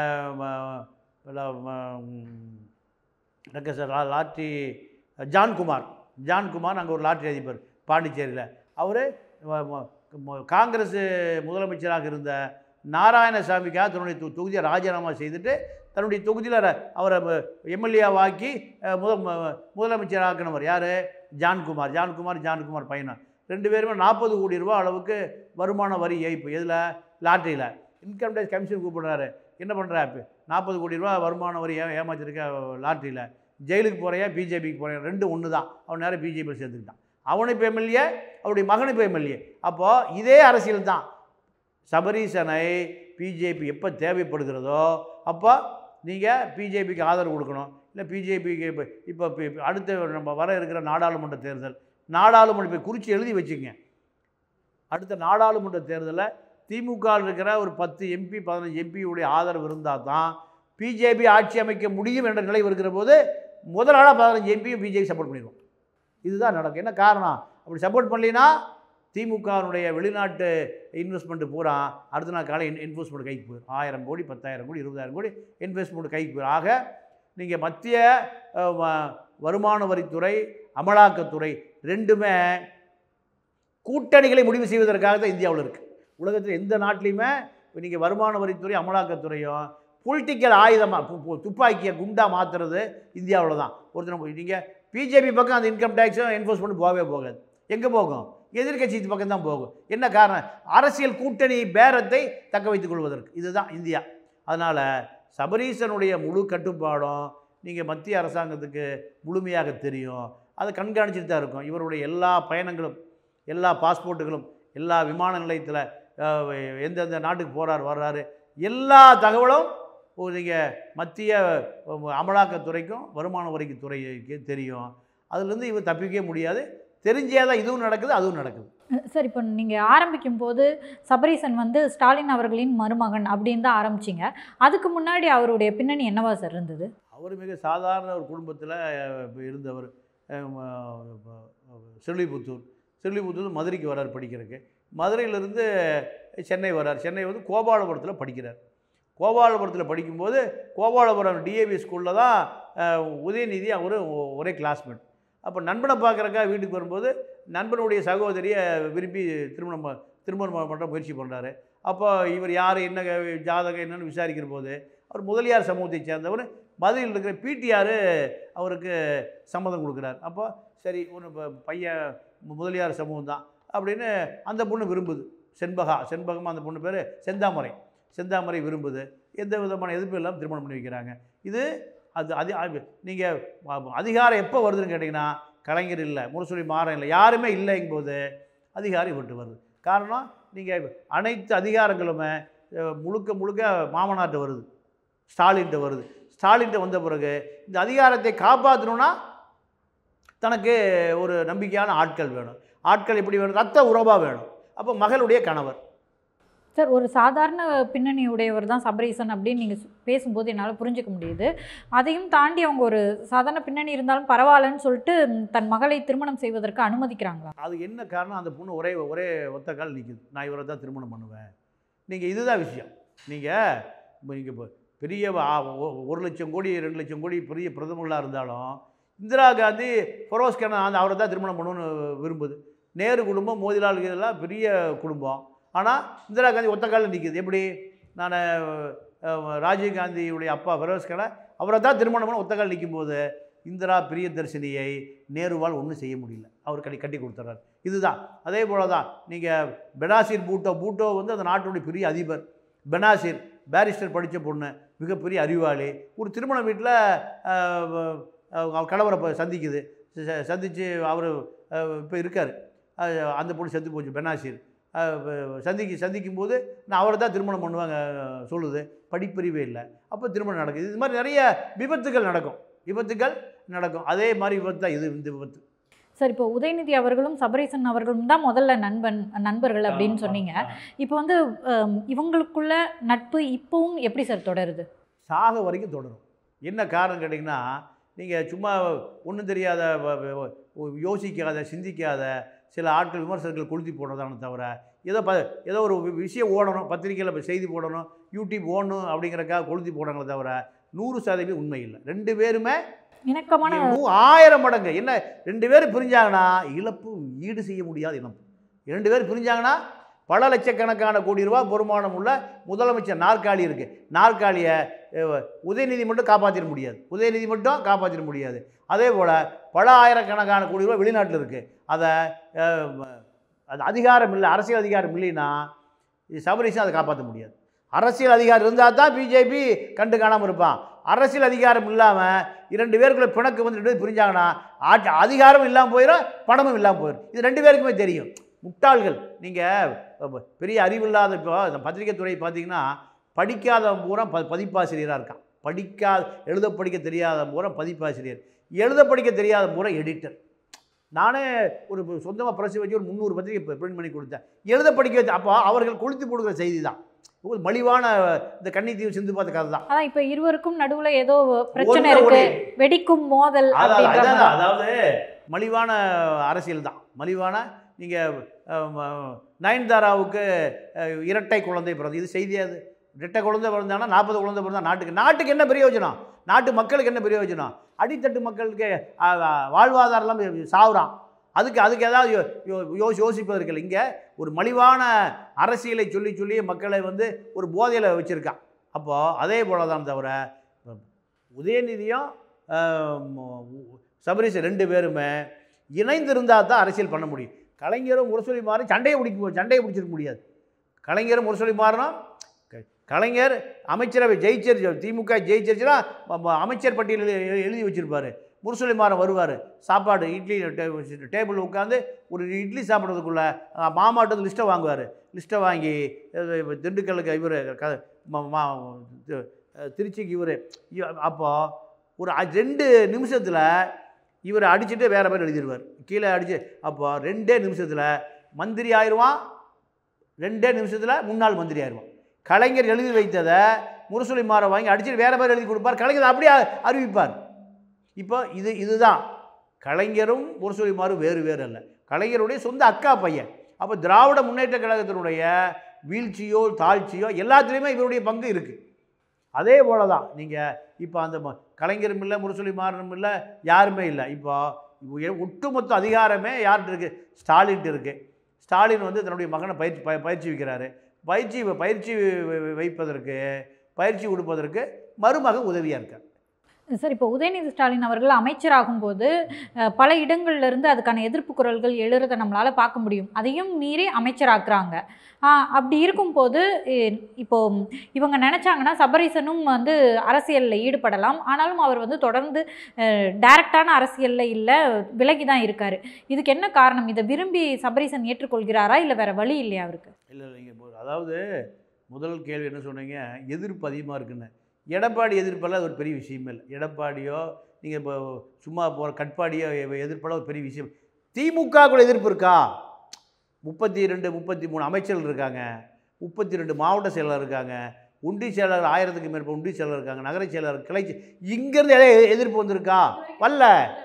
ரங்க சார் லா லாட்ரி ஜான்குமார் ஜான்குமார் அங்கே ஒரு லாட்ரி அதிபர் பாண்டிச்சேரியில் அவர் காங்கிரஸ் முதலமைச்சராக இருந்த நாராயணசாமிக்காக தன்னுடைய தொ- தொகுதியை ராஜினாமா செய்துட்டு தன்னுடைய தொகுதியில் அவரை எம்எல்ஏவாக்கி முத ம- முதலமைச்சராக்கினவர் யார் ஜான்குமார் ஜான்குமார் ஜான்குமார் பையன் ரெண்டு பேருமே நாற்பது கோடி ரூபா அளவுக்கு வருமான வரி ஏய்ப்பு எதில் லாட்ரியில் இன்கம் டேக்ஸ் கமிஷன் கூப்பிடுறாரு என்ன பண்ணுறா இப்போ நாற்பது கோடி ரூபா வருமான வரி ஏ ஏமாத்திருக்க லாட்ரியில் ஜெயிலுக்கு போகிறையா பிஜேபிக்கு போகிறையா ரெண்டும் ஒன்று தான் அவன் நேரம் பிஜேபியில் சேர்த்துக்கிட்டான் அவனு இப்போ எம்எல்ஏ அவருடைய மகனு இப்போ எம்எல்ஏ அப்போது இதே அரசியல் தான் சபரீசனை பிஜேபி எப்போ தேவைப்படுகிறதோ அப்போ நீங்கள் பிஜேபிக்கு ஆதரவு கொடுக்கணும் இல்லை பிஜேபிக்கு இப்போ இப்போ இப்போ அடுத்த நம்ம வர இருக்கிற நாடாளுமன்ற தேர்தல் நாடாளுமன்ற இப்போ குறித்து எழுதி வச்சுங்க அடுத்த நாடாளுமன்ற தேர்தலில் திமுக இருக்கிற ஒரு பத்து எம்பி பதினஞ்சு எம்பியுடைய ஆதரவு இருந்தால் தான் பிஜேபி ஆட்சி அமைக்க முடியும் என்ற நிலை வருகிற போது முதல் நாளாக பதினஞ்சு எம்பியும் பிஜேபி சப்போர்ட் பண்ணிடுவோம் இதுதான் நடக்கும் என்ன காரணம் அப்படி சப்போர்ட் பண்ணலினா திமுகவினுடைய வெளிநாட்டு இன்வெஸ்ட்மெண்ட் பூரா அடுத்த நாள் காலை இன்வெஸ்ட்மெண்ட் கைக்கு போயிடும் ஆயிரம் கோடி பத்தாயிரம் கோடி இருபதாயிரம் கோடி இன்வெஸ்ட்மெண்ட் கைக்கு போயிடும் ஆக நீங்கள் மத்திய அஹ், வ- வருமான வரித்துறை அமலாக்கத்துறை ரெண்டுமே கூட்டணிகளை முடிவு செய்வதற்காக தான் இந்தியாவில் இருக்குது உலகத்தில் எந்த நாட்டிலையுமே நீங்கள் வருமான வரித்துறை அமலாக்கத்துறையும் பொலிட்டிக்கல் ஆயுதமாக துப்பாக்கியை குண்டா மாற்றுறது இந்தியாவில் தான் ஒருத்தர் நீங்கள் பிஜேபி பக்கம் அந்த இன்கம் டேக்ஸும் என்ஃபோர்ஸ்மெண்ட் போகவே போகாது எங்கே போகும் எதிர்க்கட்சி பக்கம் தான் போகும் என்ன காரணம் அரசியல் கூட்டணி பேரத்தை தக்க வைத்துக் கொள்வதற்கு இதுதான் இந்தியா அதனால் சபரீசனுடைய முழு கட்டுப்பாடும் நீங்கள் மத்திய அரசாங்கத்துக்கு முழுமையாக தெரியும் அதை கண்காணிச்சுட்டு தான் இருக்கும் இவருடைய எல்லா பயணங்களும் எல்லா பாஸ்போர்ட்டுகளும் எல்லா விமான நிலையத்தில் எந்தெந்த நாட்டுக்கு போகிறார் வர்றாரு எல்லா தகவலும் நீங்கள் மத்திய அஹ், அமலாக்கத்துறைக்கும் வருமான வரிக்கு துறைக்கு தெரியும் அதுலேருந்து இவர் தப்பிக்கவே முடியாது தெரிஞ்சே தான் இதுவும் நடக்குது அதுவும் நடக்குது சார் இப்போ நீங்கள் ஆரம்பிக்கும் போது சபரீசன் வந்து ஸ்டாலின் அவர்களின் மருமகன் அப்படின்னு தான் ஆரம்பிச்சிங்க அதுக்கு முன்னாடி அவருடைய பின்னணி என்னவா சார் இருந்தது அவர் மிக சாதாரண ஒரு குடும்பத்தில் இருந்தவர் அஹ், ம- ஸ்ரீவில்லிபுத்தூர் ஸ்ரீவில்லிபுத்தூர் மதுரைக்கு வரார் படிக்கிறதுக்கு மதுரையிலேருந்து சென்னை வரார் சென்னை வந்து கோபாலபுரத்தில் படிக்கிறார் கோபாலபுரத்தில் படிக்கும்போது கோபாலபுரம் டிஏவி ஸ்கூலில் தான் அஹ், உதயநிதி அவர் ஒரே கிளாஸ்மேட் அப்போ நண்பனை பார்க்குறக்கா வீட்டுக்கு வரும்போது நண்பனுடைய சகோதரியை விரும்பி திருமணம் ப- திருமணம் பண்ணுற முயற்சி பண்ணுறாரு அப்போ இவர் யார் என்ன ஜாதகம் என்னன்னு விசாரிக்கிற போது அவர் முதலியார் சமூகத்தை சேர்ந்தவர் மதுரையில் இருக்கிற பிடிஆர் அவருக்கு சம்மதம் கொடுக்குறார் அப்போ சரி ஒன்று பையன் மு- முதலியார் சமூகம் தான் அப்படின்னு அந்த பொண்ணு விரும்புது செண்பகா செண்பகமாக அந்த பொண்ணு பேர் செந்தாமரை செந்தாமரை விரும்புது எந்த விதமான எதிர்ப்பு இல்லாமல் திருமணம் பண்ணி வைக்கிறாங்க இது அது அது நீங்கள் அதிகாரம் எப்போ வருதுன்னு கேட்டிங்கன்னா கலைஞர் இல்லை முரசொலி மாறன் இல்லை யாருமே இல்லைங்கும்போது அதிகாரம் விட்டு வருது காரணம் நீங்கள் அனைத்து அதிகாரங்களுமே அஹ், முழுக்க முழுக்க மாமனார்ட்ட வருது ஸ்டாலின்ட்ட வருது ஸ்டாலின்ட்ட வந்த பிறகு இந்த அதிகாரத்தை காப்பாற்றணும்னா தனக்கு ஒரு நம்பிக்கையான ஆட்கள் வேணும் ஆட்கள் எப்படி வேணும் ரத்த உறவாக வேணும் அப்போ மகளுடைய கணவர் சார் ஒரு சாதாரண பின்னணி உடையவர் தான் சபரீசன் அப்படின்னு நீங்கள் பேசும்போது என்னால் புரிஞ்சுக்க முடியுது அதையும் தாண்டி அவங்க ஒரு சாதாரண பின்னணி இருந்தாலும் பரவாயில்லன்னு சொல்லிட்டு ம், தன் மகளை திருமணம் செய்வதற்கு அனுமதிக்கிறாங்களா அது என்ன காரணம் அந்த பொண்ணு ஒரே ஒரே ஒத்த கால் நிற்குது நான் இவரை தான் திருமணம் பண்ணுவேன் நீங்கள் இதுதான் விஷயம் நீங்கள் நீங்கள் இப்போ பெரிய ஆ- ஒ- ஒரு லட்சம் கோடி ரெண்டு லட்சம் கோடி பெரிய பிரதமர்களாக இருந்தாலும் இந்திரா காந்தி ஃபரோஸ் கான் அந்த அவரை தான் திருமணம் பண்ணணும்னு விரும்புது நேரு குடும்பம் மோதிலால் இதெல்லாம் பெரிய குடும்பம் ஆனால் இந்திரா காந்தி ஒத்த காலில் நிற்குது எப்படி நான் ராஜீவ் காந்தியுடைய அப்பா ஃபரோஸ் கானை அவரை தான் திருமணம் பண்ண ஒத்த கால் நிற்கும்போது இந்திரா பிரியதர்ஷினியை நேருவால் ஒன்றும் செய்ய முடியல அவர் கட்டி கட்டி கொடுத்துட்றாரு இதுதான் அதே போல தான் நீங்கள் பெனாசிர் பூட்டோ பூட்டோ வந்து அந்த நாட்டுடைய பெரிய அதிபர் பெனாசிர் பேரிஸ்டர் படித்த பொண்ணு மிகப்பெரிய அறிவாளி ஒரு திருமண வீட்டில் கணவரை இப்போ சந்திக்குது ச- சந்திச்சு அவர் இப்போ இருக்கார் அந்த பொண்ணு செத்து போச்சு பெனாசிர் அஹ், வ- சந்திக்க சந்திக்கும் போது நான் அவரை தான் திருமணம் பண்ணுவாங்க அஹ், சொல்லுது படிப்பறிவே இல்லை அப்போ திருமணம் நடக்குது இது மாதிரி நிறைய விபத்துகள் நடக்கும் விபத்துகள் நடக்கும் அதே மாதிரி விபத்து தான் இது இந்த விபத்து சார் இப்போ உதயநிதி அவர்களும் சபரீசன் அவர்களும் தான் முதல்ல நண்பன் நண்பர்கள் அப்படின்னு சொன்னீங்க இப்போ வந்து ஹம், இவங்களுக்குள்ள நட்பு இப்பவும் எப்படி சார் தொடருது சாக வரைக்கும் தொடரும் என்ன காரணம் கேட்டிங்கன்னா நீங்கள் சும்மா ஒன்றும் தெரியாத வ- வ- வ- யோசிக்காத சிந்திக்காத சில ஆட்கள் விமர்சகர்கள் கொளுத்தி போடுறதானே தவிர ஏதோ ப ஏதோ ஒரு வி- விஷயம் ஓடணும் பத்திரிக்கையில் இப்ப செய்தி போடணும் யூடியூப் ஓடணும் அப்படிங்கிறக்காக கொளுத்தி போடுறாங்களே தவிர நூறு சதவீதம் உண்மை இல்லை ரெண்டு பேருமே இணக்கமான நூ- ஆயிரம் மடங்கு என்ன ரெண்டு பேரும் பிரிஞ்சாங்கன்னா இழப்பு ஈடு செய்ய முடியாத இழப்பு ரெண்டு பேரும் பிரிஞ்சாங்கன்னா பல லட்சக்கணக்கான கோடி ரூபாய் பொறுமானம் உள்ள முதலமைச்சர் நாற்காலி இருக்குது நாற்காலியை அஹ், உதயநிதி மட்டும் காப்பாற்றிட முடியாது உதயநிதி மட்டும் காப்பாற்றிட முடியாது அதே போல் பல ஆயிரக்கணக்கான கோடி ரூபாய் வெளிநாட்டில் இருக்குது அதை அஹ், அது அதிகாரம் இல்லை அரசியல் அதிகாரம் இல்லைன்னா இது சபரிசன் அதை காப்பாற்ற முடியாது அரசியல் அதிகாரம் இருந்தால் தான் பிஜேபி கண்டு காணாமல் இருப்பான் அரசியல் அதிகாரம் இல்லாமல் இரண்டு பேருக்குள்ள பிணக்கு வந்து ரெண்டு பேரும் பிரிஞ்சாங்கன்னா ஆட்சி அதிகாரம் இல்லாமல் போயிடும் பணமும் இல்லாமல் போயிடும் இது ரெண்டு பேருக்குமே தெரியும் முட்டாள்கள் நீங்கள் பெரிய அறிவில்லாத இப்போ இந்த பத்திரிகை துறை பார்த்தீங்கன்னா படிக்காத பூரா ப பதிப்பாசிரியராக இருக்கான் படிக்காத எழுத படிக்க தெரியாத பூரா பதிப்பாசிரியர் எழுத படிக்க தெரியாத பூரா எடிட்டர் நானே ஒரு சொந்தமாக பிரஸ் வச்சு ஒரு முந்நூறு பத்திரிகை பிரிண்ட் பண்ணி கொடுத்தேன் எழுத படிக்க வச்சு அப்போ அவர்கள் கொளுத்தி போடுகிற செய்தி தான் ஒரு மலிவான இந்த கன்னித்தீவு சிந்து பார்த்த கதை தான் அதான் இப்போ இருவருக்கும் நடுவுல ஏதோ பிரச்சனை ஒண்ணு இருக்கு ஒண்ணு. வெடிக்கும் மோதல் அதான், அப்படின்ற அதான், மாதிரி. அதாவது மலிவான அரசியல் தான் மலிவான நீங்கள் நயன்தாராவுக்கு அஹ், இரட்டை குழந்தை பிறந்து இது செய்தி அது இரட்டை குழந்தை பிறந்தானா நாற்பது குழந்தை பிறந்தா நாட்டுக்கு நாட்டுக்கு என்ன பிரயோஜனம் நாட்டு மக்களுக்கு என்ன பிரயோஜனம் அடித்தட்டு மக்களுக்கு அஹ், அஹ், வாழ்வாதாரம்லாம் சாவுறான் அதுக்கு அதுக்கு ஏதாவது யோ- யோ- யோ- யோசிப்பதற்கு இல்லை இங்கே ஒரு மலிவான அரசியலை சொல்லி சொல்லி மக்களை வந்து ஒரு போதையில் வச்சுருக்கான் அப்போது அதே போல தான் தவிர உதயநிதியும் ஆஹ், ம- சபரீஷ் ரெண்டு பேருமே இணைந்திருந்தால் தான் அரசியல் பண்ண முடியும் கலைஞரும் முரசொலி மாறி சண்டையை பிடிக்க சண்டையை பிடிச்சிருக்க முடியாது கலைஞரும் முரசொலி மாறணும் க- கலைஞர் அமைச்சரவை ஜெயிச்சிருச்சு திமுக ஜெயிச்சிருச்சுன்னா ம- ம- அமைச்சர் பட்டியலில் எழு- எழுதி வச்சிருப்பாரு முரசொலி மாறன் வருவார் சாப்பாடு இட்லி டேபிள் உட்காந்து ஒரு இட்லி சாப்பிட்றதுக்குள்ள மாமாட்டது லிஸ்ட்டை வாங்குவார் லிஸ்ட்டை வாங்கி அஹ், திண்டுக்கல்லுக்கு இவர் க ம- மா- தி- திருச்சிக்கு இவர் அப்போது ஒரு அ- ரெண்டு நிமிஷத்தில் இவர் அடிச்சுட்டு வேறு பேர் எழுதிடுவார் கீழே அடிச்சு அப்போ ரெண்டே நிமிஷத்தில் மந்திரி ஆயிடுவான் ரெண்டே நிமிஷத்தில் முன்னாள் மந்திரி ஆயிடுவான் கலைஞர் எழுதி வைத்ததை முரசொலி மாற வாங்கி அடிச்சுட்டு வேறு பேர் எழுதி கொடுப்பார் கலைஞர் அப்படியே அ- அறிவிப்பார் இப்போ இது இதுதான் கலைஞரும் முரசொலி மாறும் வேறு வேறு அல்ல கலைஞருடைய சொந்த அக்கா பையன் அப்போ திராவிட முன்னேற்ற கழகத்தினுடைய வீழ்ச்சியோ தாழ்ச்சியோ எல்லாத்துலேயுமே இவருடைய பங்கு இருக்குது அதே போல தான் நீங்கள் இப்போ அந்த ம- கலைஞரும் இல்லை முரசொலி மாறனும் இல்லை யாருமே இல்லை இப்போ எ- ஒட்டுமொத்த அதிகாரமே யார்கிட்ட இருக்குது ஸ்டாலின்ட்டு இருக்குது ஸ்டாலின் வந்து தன்னுடைய மகனை பயிற்சி ப பயிற்சி வைக்கிறாரு பயிற்சி பயிற்சி வை- வை- வைப்பதற்கு பயிற்சி கொடுப்பதற்கு மருமகன் உதவியாக இருக்கார் சார் இப்போ உதயநிதி ஸ்டாலின் அவர்கள் அமைச்சராகும் போது அஹ், பல இடங்கள்ல இருந்து அதுக்கான எதிர்ப்பு குரல்கள் எழுறதை நம்மளால பார்க்க முடியும் அதையும் மீறி அமைச்சராக்குறாங்க ஆஹ், அப்படி இருக்கும்போது இ- இப்போ இவங்க நினைச்சாங்கன்னா சபரீசனும் வந்து அரசியலில் ஈடுபடலாம் ஆனாலும் அவர் வந்து தொடர்ந்து டைரக்டான அரசியலில் இல்லை விலகி தான் இருக்காரு இதுக்கு என்ன காரணம் இதை விரும்பி சபரீசன் ஏற்றுக்கொள்கிறாரா இல்லை வேற வழி இல்லையா அவருக்கு இல்லை இல்லைங்க இப்போ அதாவது முதல் கேள்வி என்ன சொன்னீங்க எதிர்ப்பு அதிகமாக இருக்குன்னு எடப்பாடி எதிர்ப்பெல்லாம் அது ஒரு பெரிய விஷயமே இல்லை எடப்பாடியோ நீங்கள் இப்போ சும்மா போகிற கட்பாடியோ எ- எதிர்ப்பெல்லாம் ஒரு பெரிய விஷயம் திமுக கூட எதிர்ப்பு இருக்கா முப்பத்தி ரெண்டு முப்பத்தி மூணு அமைச்சர்கள் இருக்காங்க முப்பத்தி ரெண்டு மாவட்ட செயலர் இருக்காங்க ஒன்றிய செயலர் ஆயிரத்துக்கு மேற்பட்ட ஒன்றிய செயலர் இருக்காங்க நகர செயலர் கிளை செ- இங்கேருந்து எதாவது எ- எதிர்ப்பு வந்திருக்கா வரல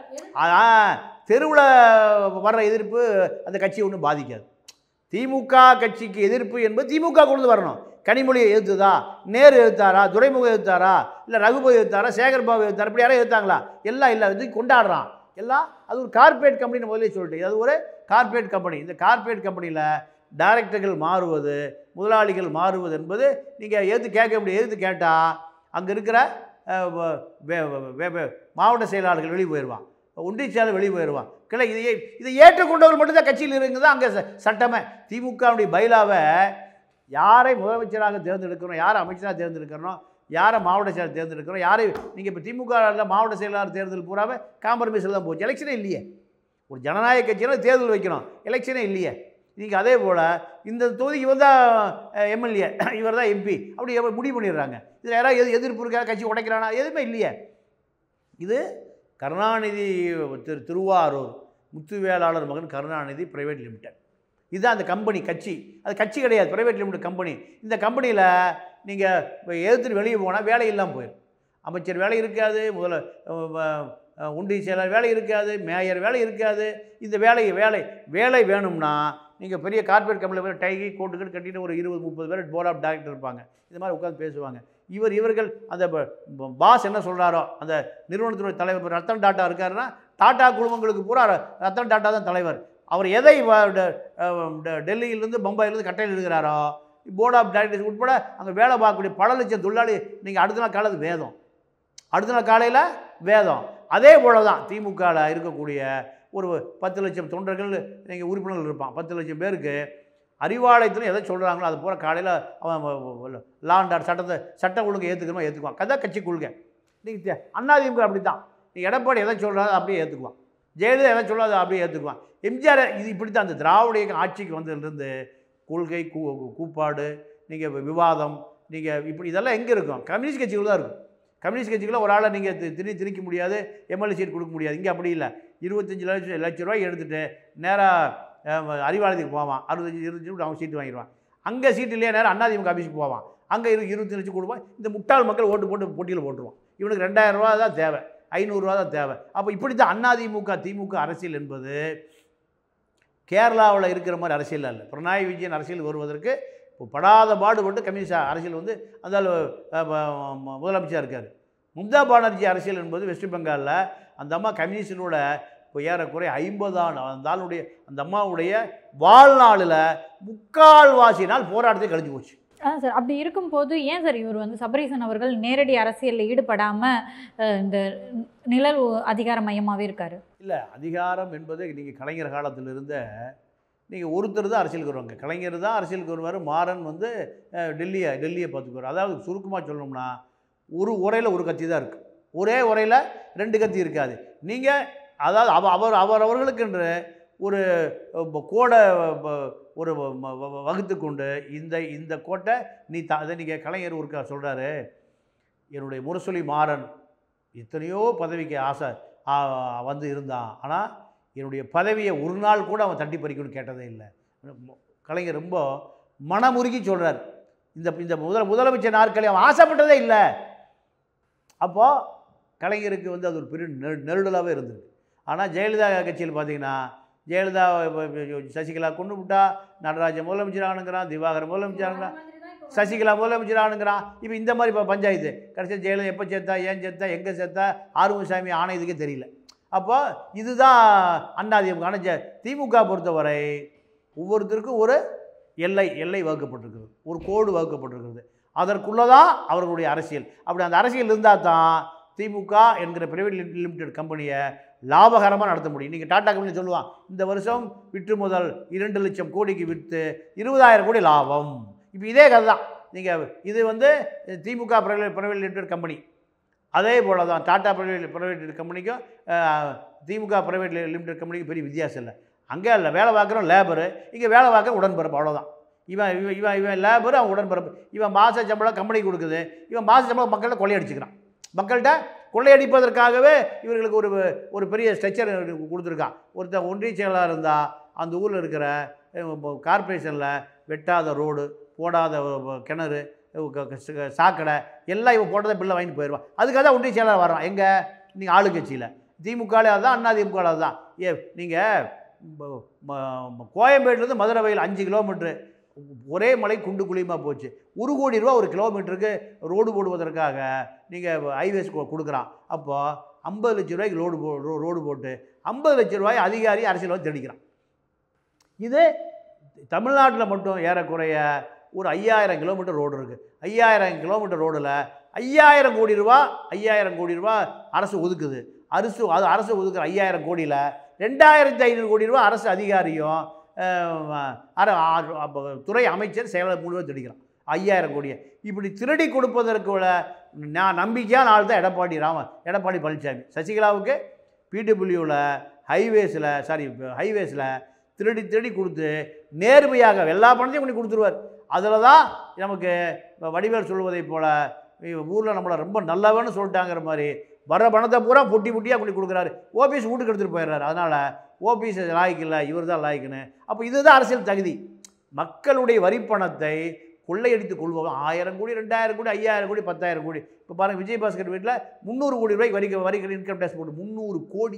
தெருவில் வர்ற எதிர்ப்பு அந்த கட்சியை ஒன்றும் பாதிக்காது திமுக கட்சிக்கு எதிர்ப்பு என்பது திமுக கொண்டு வரணும் கனிமொழியை எதிர்த்துதா நேரு எதிர்த்தாரா துரைமுகம் எதிர்த்தாரா இல்லை ரகுபதி எதிர்த்தாரா சேகர்பாபு எதிர்த்தாரா இப்படி யாரும் எதிர்த்தாங்களா எல்லாம் இல்லை இது கொண்டாடுறான் எல்லாம் அது ஒரு கார்ப்பரேட் கம்பெனின்னு முதல்ல சொல்லிட்டு அது ஒரு கார்ப்பரேட் கம்பெனி இந்த கார்ப்பரேட் கம்பெனியில் டைரக்டர்கள் மாறுவது முதலாளிகள் மாறுவது என்பது நீங்கள் எது கேட்க முடியாது எது கேட்டால் அங்கே இருக்கிற அஹ், வ- வே- வே- வே- வே- மாவட்ட செயலாளர்கள் வெளியே போயிடுவான் ஒன்றிய செயலாளர் வெளியே போயிடுவான் கிளை இதை இதை ஏற்றுக்கொண்டவர் மட்டும்தான் கட்சியில் இருக்குங்க அங்கே சட்டமே திமுகவுடைய பைலாவை யாரை முதலமைச்சராக தேர்ந்தெடுக்கிறோம் யாரை அமைச்சராக தேர்ந்தெடுக்கிறோம் யாரை மாவட்ட செயலாளர் தேர்ந்தெடுக்கிறோம் யாரை நீங்கள் இப்போ திமுக மாவட்ட செயலாளர் தேர்தல் பூராவே காம்ப்ரமைஸில் தான் போச்சு எலெக்ஷனே இல்லையே ஒரு ஜனநாயக கட்சினா தேர்தல் வைக்கணும் எலெக்ஷனே இல்லையே நீங்கள் அதே போல் இந்த தொகுதிக்கு வந்தால் எம்எல்ஏ இவர் தான் எம்பி அப்படி எவ்வளவு முடிவு பண்ணிடுறாங்க இதில் யாராவது எது எதிர்ப்பு இருக்கா கட்சி உடைக்கிறானா எதுவுமே இல்லையே இது கருணாநிதி திரு திருவாரூர் முத்துவேளாளர் மகன் கருணாநிதி பிரைவேட் லிமிடெட் இதுதான் அந்த கம்பெனி கட்சி அது கட்சி கிடையாது பிரைவேட் லிமிடெட் கம்பெனி இந்த கம்பெனியில் நீங்கள் எதிர்த்துட்டு வெளியே போனால் வேலை இல்லாமல் போயிடும் அமைச்சர் வேலை இருக்காது முதல்ல அஹ், அஹ், அஹ், ஒன்றிய செயலர் வேலை இருக்காது மேயர் வேலை இருக்காது இந்த வேலை வேலை வேலை வேணும்னா நீங்கள் பெரிய கார்ப்பரேட் கம்பெனியில் போய் டைகி கோட்டுக்கிட்டு கட்டிட்டு ஒரு இருபது முப்பது பேர் போர்ட் ஆஃப் டைரக்டர் இருப்பாங்க இந்த மாதிரி உட்காந்து பேசுவாங்க இவர் இவர்கள் அந்த பாஸ் என்ன சொல்கிறாரோ அந்த நிறுவனத்தினுடைய தலைவர் இப்ப ரத்தன் டாட்டா இருக்காருன்னா டாட்டா குழுமங்களுக்கு பூரா ரத்தன் டாட்டா தான் தலைவர் அவர் எதை வ- ட- அஹ் ட- டெல்லியிலேருந்து பம்பாயிலேருந்து கட்டையில் எழுதுகிறாரோ போர்ட் ஆஃப் டைரக்டர்ஸ் உட்பட அங்கே வேலை பார்க்கக்கூடிய பல லட்சம் தொழிலாளி நீங்கள் அடுத்த நாள் காலையில் வேதம் அடுத்த நாள் காலையில் வேதம் அதே போல தான் திமுகவில் இருக்கக்கூடிய ஒரு பத்து லட்சம் தொண்டர்கள் நீங்கள் உறுப்பினர்கள் இருப்பான் பத்து லட்சம் பேருக்கு அறிவாலயத்தில் எதை சொல்கிறாங்களோ அது பூரா காலையில் அவன் லாண்டார் சட்டத்தை சட்ட ஒழுங்கை ஏற்றுக்கணுமா ஏற்றுக்குவான் கதை கட்சி கொள்கை நீங்கள் அண்ணாதிமுக அப்படி தான் நீ எடப்பாடி எதை சொல்கிறாரோ அதை அப்படியே ஏற்றுக்குவான் ஜெயலலிதா எதை சொல்கிறாரோ அதை அப்படியே ஏற்றுக்குவான் எம்ஜிஆர் இது இப்படி தான் அந்த திராவிட இயக்கம் ஆட்சிக்கு வந்ததுலேருந்து கொள்கை கூ கூப்பாடு நீங்கள் விவாதம் நீங்கள் இப்படி இதெல்லாம் எங்கே இருக்கும் கம்யூனிஸ்ட் கட்சிகள் தான் இருக்கும் கம்யூனிஸ்ட் கட்சிகளில் ஒரு ஆளை நீங்கள் திணி திணிக்க முடியாது எம்எல்ஏ சீட் கொடுக்க முடியாது இங்கே அப்படி இல்லை இருபத்தஞ்சி லட்சம் லட்ச ரூபாய் எடுத்துகிட்டு நேராக அறிவாலயத்துக்கு போவான் அறுபத்தஞ்சி இருபத்தஞ்சி அவன் சீட்டு வாங்கிடுவான் அங்கே சீட்டு இல்லையா நேரம் அண்ணாதிமுக ஆஃபீஸுக்கு போவான் அங்கே இரு இருபத்தஞ்சு லட்சம் கொடுப்பான் இந்த முட்டாள் மக்கள் ஓட்டு போட்டு போட்டியில் போட்டுருவான் இவனுக்கு ரெண்டாயிரம் ரூபா தான் தேவை ஐநூறுரூவா தான் தேவை அப்போ இப்படி தான் அதிமுக திமுக அரசியல் என்பது கேரளாவில் இருக்கிற மாதிரி அரசியல் அல்ல பினராயி விஜயன் அரசியல் வருவதற்கு இப்போ படாத பாடுபட்டு கம்யூனிஸ்ட் அரசியல் வந்து அந்த ஆளு, அஹ், ம- ம- முதலமைச்சராக இருக்கார் மம்தா பானர்ஜி அரசியல் என்பது வெஸ்ட் பெங்காலில் அந்த அம்மா கம்யூனிஸ்டினோட இப்போ ஏறக்குறைய ஐம்பது ஆண்டு அந்த ஆளுடைய அந்த அம்மாவுடைய வாழ்நாளில் முக்கால்வாசி நாள் போராட்டத்தை கழிஞ்சு போச்சு ஆ சார் அப்படி இருக்கும்போது ஏன் சார் இவர் வந்து சபரீசன் அவர்கள் நேரடி அரசியலில் ஈடுபடாமல் இந்த நிழல் அதிகார மையமாகவே இருக்காரு இல்லை அதிகாரம் என்பது நீங்கள் கலைஞர் காலத்தில் இருந்த நீங்கள் ஒருத்தர் தான் அரசியலுக்கு வருவாங்க கலைஞர் தான் அரசியலுக்கு வருவார் மாறன் வந்து அஹ், டெல்லியை டெல்லியை பார்த்துக்குவார் அதாவது சுருக்கமாக சொல்லணும்னா ஒரு உரையில் ஒரு கத்தி தான் இருக்குது ஒரே உரையில் ரெண்டு கத்தி இருக்காது நீங்கள் அதாவது அவ அவர் அவர் அவர்களுக்கென்று ஒரு அஹ், ப- கோடை ப- ஒரு வ- வ- வகுத்து கொண்டு இந்த இந்த கோட்டை நீ த அதை நீங்கள் கலைஞர் ஒருக்கா சொல்கிறாரு என்னுடைய முரசொலி மாறன் எத்தனையோ பதவிக்கு ஆசை ஆ, வந்து இருந்தான் ஆனால் என்னுடைய பதவியை ஒரு நாள் கூட அவன் தட்டி பறிக்கணும்னு கேட்டதே இல்லை கலைஞர் ரொம்ப மனமுருகி சொல்கிறார் இந்த இந்த முதல் முதலமைச்சர் நாற்காலி அவன் ஆசைப்பட்டதே இல்லை அப்போது கலைஞருக்கு வந்து அது ஒரு பெரிய நெரு நெருடலாகவே இருந்தது ஆனால் ஜெயலலிதா கட்சியில் பார்த்தீங்கன்னா ஜெயலலிதா இப்ப- இப்ப சசிகலா கொண்டு விட்டா நடராஜன் முதலமைச்சர் ஆனுங்கிறான் திவாகர் முதலமைச்சர் ஆனுங்கிறான் சசிகலா முதலமைச்சர் ஆனுங்கிறான் இப்போ இந்த மாதிரி இப்போ பஞ்சாயத்து கடைசியாக ஜெயலலிதா எப்போ சேர்த்தா ஏன் சேர்த்தா எங்கே சேர்த்தா ஆறுமுகசாமி ஆணையதுக்கே தெரியல அப்போ இதுதான் அண்ணாதிமுக ஆனால் ஜெ- திமுக பொறுத்தவரை ஒவ்வொருத்தருக்கும் ஒரு எல்லை எல்லை வகுக்கப்பட்டிருக்கிறது ஒரு கோடு வகுக்கப்பட்டிருக்கிறது அதற்குள்ளே தான் அவர்களுடைய அரசியல் அப்படி அந்த அரசியல் இருந்தால் தான் திமுக என்கிற பிரைவேட் லிமிடெட் கம்பெனியை லாபகரமாக நடத்த முடியும் நீங்கள் டாடா கம்பெனி சொல்லுவான் இந்த வருஷம் விற்று முதல் இரண்டு லட்சம் கோடிக்கு விற்று இருபதாயிரம் கோடி லாபம் இப்போ இதே கதை தான் நீங்கள் இது வந்து DMK private private limited company அதே போல் தான் டாடா பிரைவேட் பிரைவேட் கம்பெனிக்கும் அஹ், திமுக பிரைவேட் லிமிடெட் கம்பெனிக்கும் பெரிய வித்தியாசம் இல்லை அங்கே இல்லை வேலை பார்க்குறோம் லேபரு இங்கே வேலை பார்க்குற உடன்பிறப்பு அவ்வளோதான் இவன் இவன் இவன் இவன் லேபர் அவன் உடன்பிறப்பு இவன் மாத சம்பளம் கம்பெனி கொடுக்குது இவன் மாத சம்பளம் மக்கள்கிட்ட கொள்ளையடிச்சுக்கிறான் மக்கள்கிட்ட கொள்ளையடிப்பதற்காகவே இவர்களுக்கு ஒரு ஒரு பெரிய ஸ்ட்ரக்சர் கொடுத்துருக்கான் ஒருத்தன் ஒன்றிய செயலாளர் இருந்தால் அந்த ஊரில் இருக்கிற கார்ப்பரேஷனில் வெட்டாத ரோடு போடாத வ- கிணறு க- க- ச- சாக்கடை எல்லாம் இவன் போட்டதை பில்லை வாங்கிட்டு போயிடுவான் அதுக்காக தான் ஒன்றிய செயலாளர் வரான் எங்கே நீங்கள் ஆளுங்கட்சியில் திமுகவில் அதுதான் அண்ணா திமுகவில் அதுதான் ஏ நீங்கள் கோயம்பேடுலேருந்து மதுரை வயல் அஞ்சு கிலோமீட்ரு ஒரே மலை குண்டு குழியுமா போச்சு ஒரு கோடி ரூபா ஒரு கிலோமீட்டருக்கு ரோடு போடுவதற்காக நீங்கள் ஹைவேஸ் கொடுக்குறான் அப்போ ஐம்பது லட்ச ரூபாய்க்கு லோடு போ ரோ- ரோடு போட்டு ஐம்பது லட்ச ரூபாய் அதிகாரி அரசியல் வந்து தேடிக்கிறான் இது தமிழ்நாட்டில் மட்டும் ஏறக்குறைய ஒரு ஐயாயிரம் கிலோமீட்டர் ரோடு இருக்குது ஐயாயிரம் கிலோமீட்டர் ரோடில் ஐயாயிரம் கோடி ரூபா ஐயாயிரம் கோடி ரூபா அரசு ஒதுக்குது அரசு அது அரசு ஒதுக்குற ஐயாயிரம் கோடியில் ரெண்டாயிரத்தி ஐநூறு கோடி ரூபா அரசு அதிகாரியும் அஹ், அர- ஆ- அப்ப துறை அமைச்சர் செயலர் மூணு பேர் திருடிக்கிறான் ஐயாயிரம் கோடியை இப்படி திருடி கொடுப்பதற்கு உள்ள நான் நம்பிக்கையான ஆள் தான் எடப்பாடி ராம எடப்பாடி பழனிசாமி சசிகலாவுக்கு பிடபிள்யூவில் ஹைவேஸில் சாரி ஹைவேஸில் திருடி திருடி கொடுத்து நேர்மையாக எல்லா பணத்தையும் கொண்டு கொடுத்துருவார் அதில் தான் நமக்கு இப்ப வடிவேல் சொல்வதைப் போல் ஊரில் நம்மளை ரொம்ப நல்லவன்னு சொல்லிட்டாங்கிற மாதிரி வர்ற பணத்தை பூரா பொட்டி பொட்டியாக கொண்டு கொடுக்குறாரு ஓபிஎஸ் வீட்டுக்கு எடுத்துகிட்டு போயிடுறாரு அதனால் ஓபிஎஸ் லாய்க்கு இல்லை இவர் தான் லாய்க்குன்னு அப்போ இதுதான் அரசியல் தகுதி மக்களுடைய வரிப்பணத்தை கொள்ளையடித்து கொள்பவன் ஆயிரம் கோடி ரெண்டாயிரம் கோடி ஐயாயிரம் கோடி பத்தாயிரம் கோடி இப்போ பாருங்கள் விஜயபாஸ்கர் வீட்டில் முந்நூறு கோடி ரூபாய்க்கு வரி வரி இன்கம் டேக்ஸ் போட்டு முந்நூறு கோடி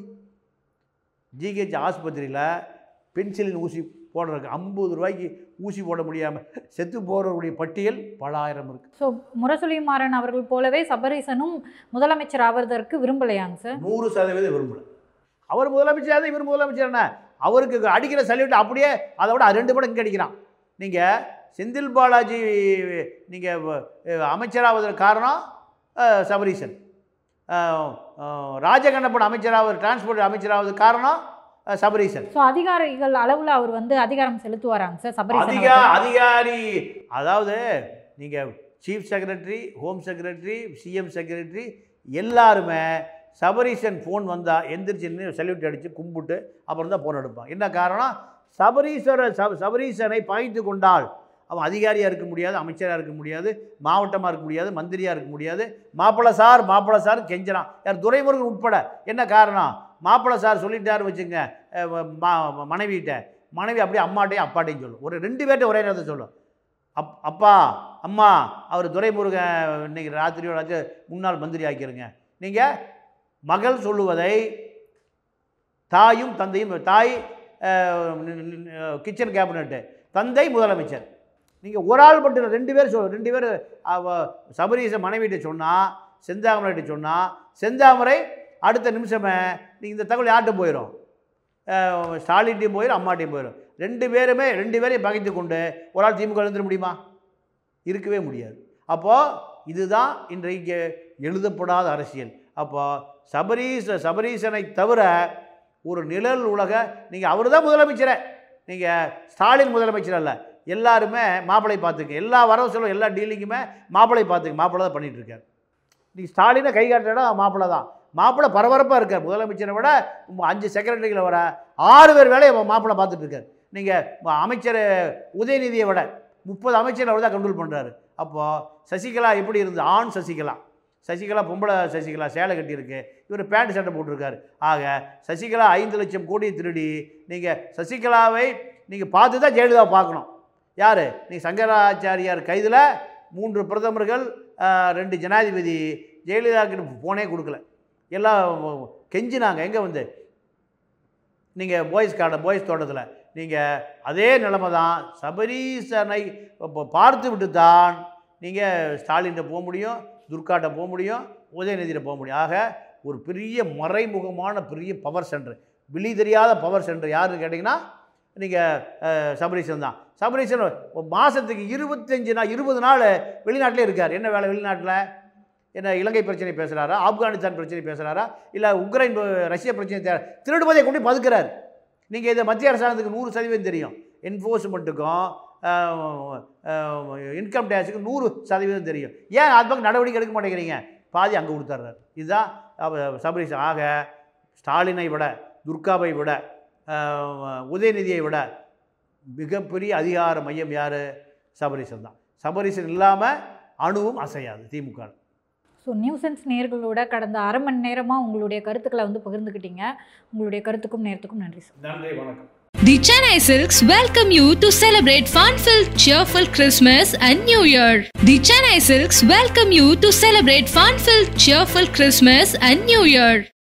ஜிஹெச் ஆஸ்பத்திரியில் பென்சிலின் ஊசி போடுறதுக்கு ஐம்பது ரூபாய்க்கு ஊசி போட முடியாமல் செத்து போகிறவருடைய பட்டியல் பல ஆயிரம் இருக்குது ஸோ முரசொலி மாறன் அவர்கள் போலவே சபரீசனும் முதலமைச்சர் ஆவதற்கு விரும்பலையாங்க சார் நூறு சதவீதம் விரும்பல அவர் முதலமைச்சர் தான் இவர் முதலமைச்சர் என்ன அவருக்கு அடிக்கிற சல்யூட் அப்படியே அதை விட ரெண்டு படம் இங்கே அடிக்கிறான் நீங்கள் செந்தில் பாலாஜி நீங்கள் அமைச்சராவதற்கு காரணம் அஹ், சபரீசன் அஹ், அஹ், ராஜகண்ணப்பன் அமைச்சராவது டிரான்ஸ்போர்ட் அமைச்சராவது காரணம் அஹ், சபரீசன் ஸோ அதிகாரிகள் அளவில் அவர் வந்து அதிகாரம் செலுத்துவாராங்க சார் சபரீசன் அதிகா அவர்கள். அதிகாரி அதாவது நீங்கள் chief secretary home secretary CM secretary எல்லாருமே சபரீசன் ஃபோன் வந்தால் எந்திரிச்சு சல்யூட் அடித்து கும்பிட்டு அப்புறம் தான் ஃபோன் எடுப்பான் என்ன காரணம் சபரீஸ்வர சப சபரீசனை பகைத்து கொண்டால் அவன் அதிகாரியாக இருக்க முடியாது அமைச்சராக இருக்க முடியாது மாவட்டமாக இருக்க முடியாது மந்திரியாக இருக்க முடியாது மாப்பிள்ளை சார் மாப்பிள்ளை சார் கெஞ்சறான் யார் துரைமுருகன் உட்பட என்ன காரணம் மாப்பிள்ளை சார் சொல்லிட்டாரு வச்சுங்க அஹ் மா- மனைவிகிட்ட மனைவி அப்படியே அம்மாட்டையும் அப்பாட்டையும் சொல்லும் ஒரு ரெண்டு பேர்ட்ட ஒரே நேரத்தை சொல்லும் அப் அப்பா அம்மா அவர் துரைமுருகன் இன்னைக்கு ராத்திரியோட ராத்திரி முன்னாள் மந்திரி ஆக்கிருங்க நீங்கள் மகள் சொல்லுவதை தாயும் தந்தையும் தாய் கிச்சன் கேபினட்டு தந்தை முதலமைச்சர் நீங்கள் ஒரு ஆள் மட்டும் இல்ல, ரெண்டு பேர் சொல் ரெண்டு பேர் அவ சபரீச மனைவிட்ட சொன்னால் செந்தாமரைகிட்ட சொன்னால் செந்தாமரை அடுத்த நிமிஷமே நீங்கள் இந்த தகவல் யார்கிட்ட போயிடும் அஹ், ஸ்டாலின்ட்டையும் போயிடும் அம்மாட்டையும் போயிடும் ரெண்டு பேருமே ரெண்டு பேரையும் பகைத்து கொண்டு ஒரு ஆள் திமுக எழுந்துட முடியுமா இருக்கவே முடியாது அப்போது இதுதான் இன்றைக்கு எழுதப்படாத அரசியல் அப்போ சபரீச சபரீசனை தவிர ஒரு நிழல் உலக நீங்கள் அவர் தான் முதலமைச்சரை நீங்கள் ஸ்டாலின் முதலமைச்சர் அல்ல எல்லாருமே மாப்பிளை பார்த்துங்க எல்லா வரவு செலவு எல்லா டீலிங்குமே மாப்பிளை பார்த்துங்க மாப்பிள்ளை தான் பண்ணிட்டு இருக்காரு நீங்கள் ஸ்டாலினை கை காட்டுறா மாப்பிள்ளை தான் மாப்பிள்ளை பரபரப்பாக இருக்கார் முதலமைச்சரை விட உம் அஞ்சு செக்ரட்டரிகளை வர ஆறு பேர் வேலையை மாப்பிள்ளை பார்த்துட்டு இருக்கார் நீங்கள் அமைச்சர் உதயநிதியை விட முப்பது அமைச்சர் அவர் தான் கண்ட்ரோல் பண்ணுறாரு அப்போது சசிகலா எப்படி இருந்து ஆண் சசிகலா சசிகலா பொம்பளை சசிகலா சேலை கட்டியிருக்கு இவர் பேண்ட் சட்டை போட்டிருக்காரு ஆக சசிகலா ஐந்து லட்சம் கோடி திருடி நீங்கள் சசிகலாவை நீங்கள் பார்த்து தான் ஜெயலலிதாவை பார்க்கணும் யார் நீ சங்கராச்சாரியார் கைதில் மூன்று பிரதமர்கள் ஆஹ், ரெண்டு ஜனாதிபதி ஜெயலலிதாவுக்கு ஃபோனே கொடுக்கல எல்லாம் கெஞ்சினாங்க எங்கே வந்து நீங்கள் பாய்ஸ் கார்ட பாய்ஸ் தோட்டத்தில் நீங்கள் அதே நிலைமை தான் சபரீசனை இப்போ பார்த்து விட்டு தான் நீங்கள் ஸ்டாலின்கிட்ட போக முடியும் துர்காட்ட போக முடியும் உதயநிதியில் போக முடியும் ஆக ஒரு பெரிய மறைமுகமான பெரிய பவர் சென்டர் விழி தெரியாத பவர் சென்டர் யாருன்னு கேட்டிங்கன்னா நீங்கள் சபரீசன் தான் சபரீசன் மாதத்துக்கு இருபத்தஞ்சு நாள் இருபது நாள் வெளிநாட்டிலே இருக்கார் என்ன வேலை வெளிநாட்டில் என்ன இலங்கை பிரச்சனை பேசுகிறாரா ஆப்கானிஸ்தான் பிரச்சனை பேசுகிறாரா இல்லை உக்ரைன் ப- ரஷ்ய பிரச்சனை தே- திருடுவதை கொண்டு போய் பதுக்கிறார் நீங்கள் இதை மத்திய அரசாங்கத்துக்கு நூறு சதவீதம் தெரியும் என்ஃபோர்ஸ்மெண்ட்டுக்கும் இன்கம் டேக்ஸுக்கு நூறு சதவீதம் தெரியும் ஏன் அது பக்கம் நடவடிக்கை எடுக்க மாட்டேங்கிறீங்க பாதி அங்கே கொடுத்துட்றாரு இதுதான் அவ- சபரீஷ் ஆக ஸ்டாலினை விட துர்காவை விட அஹ், உதயநிதியை விட மிகப்பெரிய அதிகார மையம் யார் சபரீசன் தான் சபரீசன் இல்லாமல் அணுவும் அசையாது திமுக ஸோ நியூசன்ஸ் நேர்களோட கடந்த அரை மணி நேரமாக உங்களுடைய கருத்துக்களை வந்து பகிர்ந்துக்கிட்டீங்க உங்களுடைய கருத்துக்கும் நேரத்துக்கும் நன்றி சார் நன்றி வணக்கம் The Chennai Silks welcome you to celebrate fun-filled, cheerful Christmas and New Year. The Chennai Silks welcome you to celebrate fun-filled, cheerful Christmas and New Year.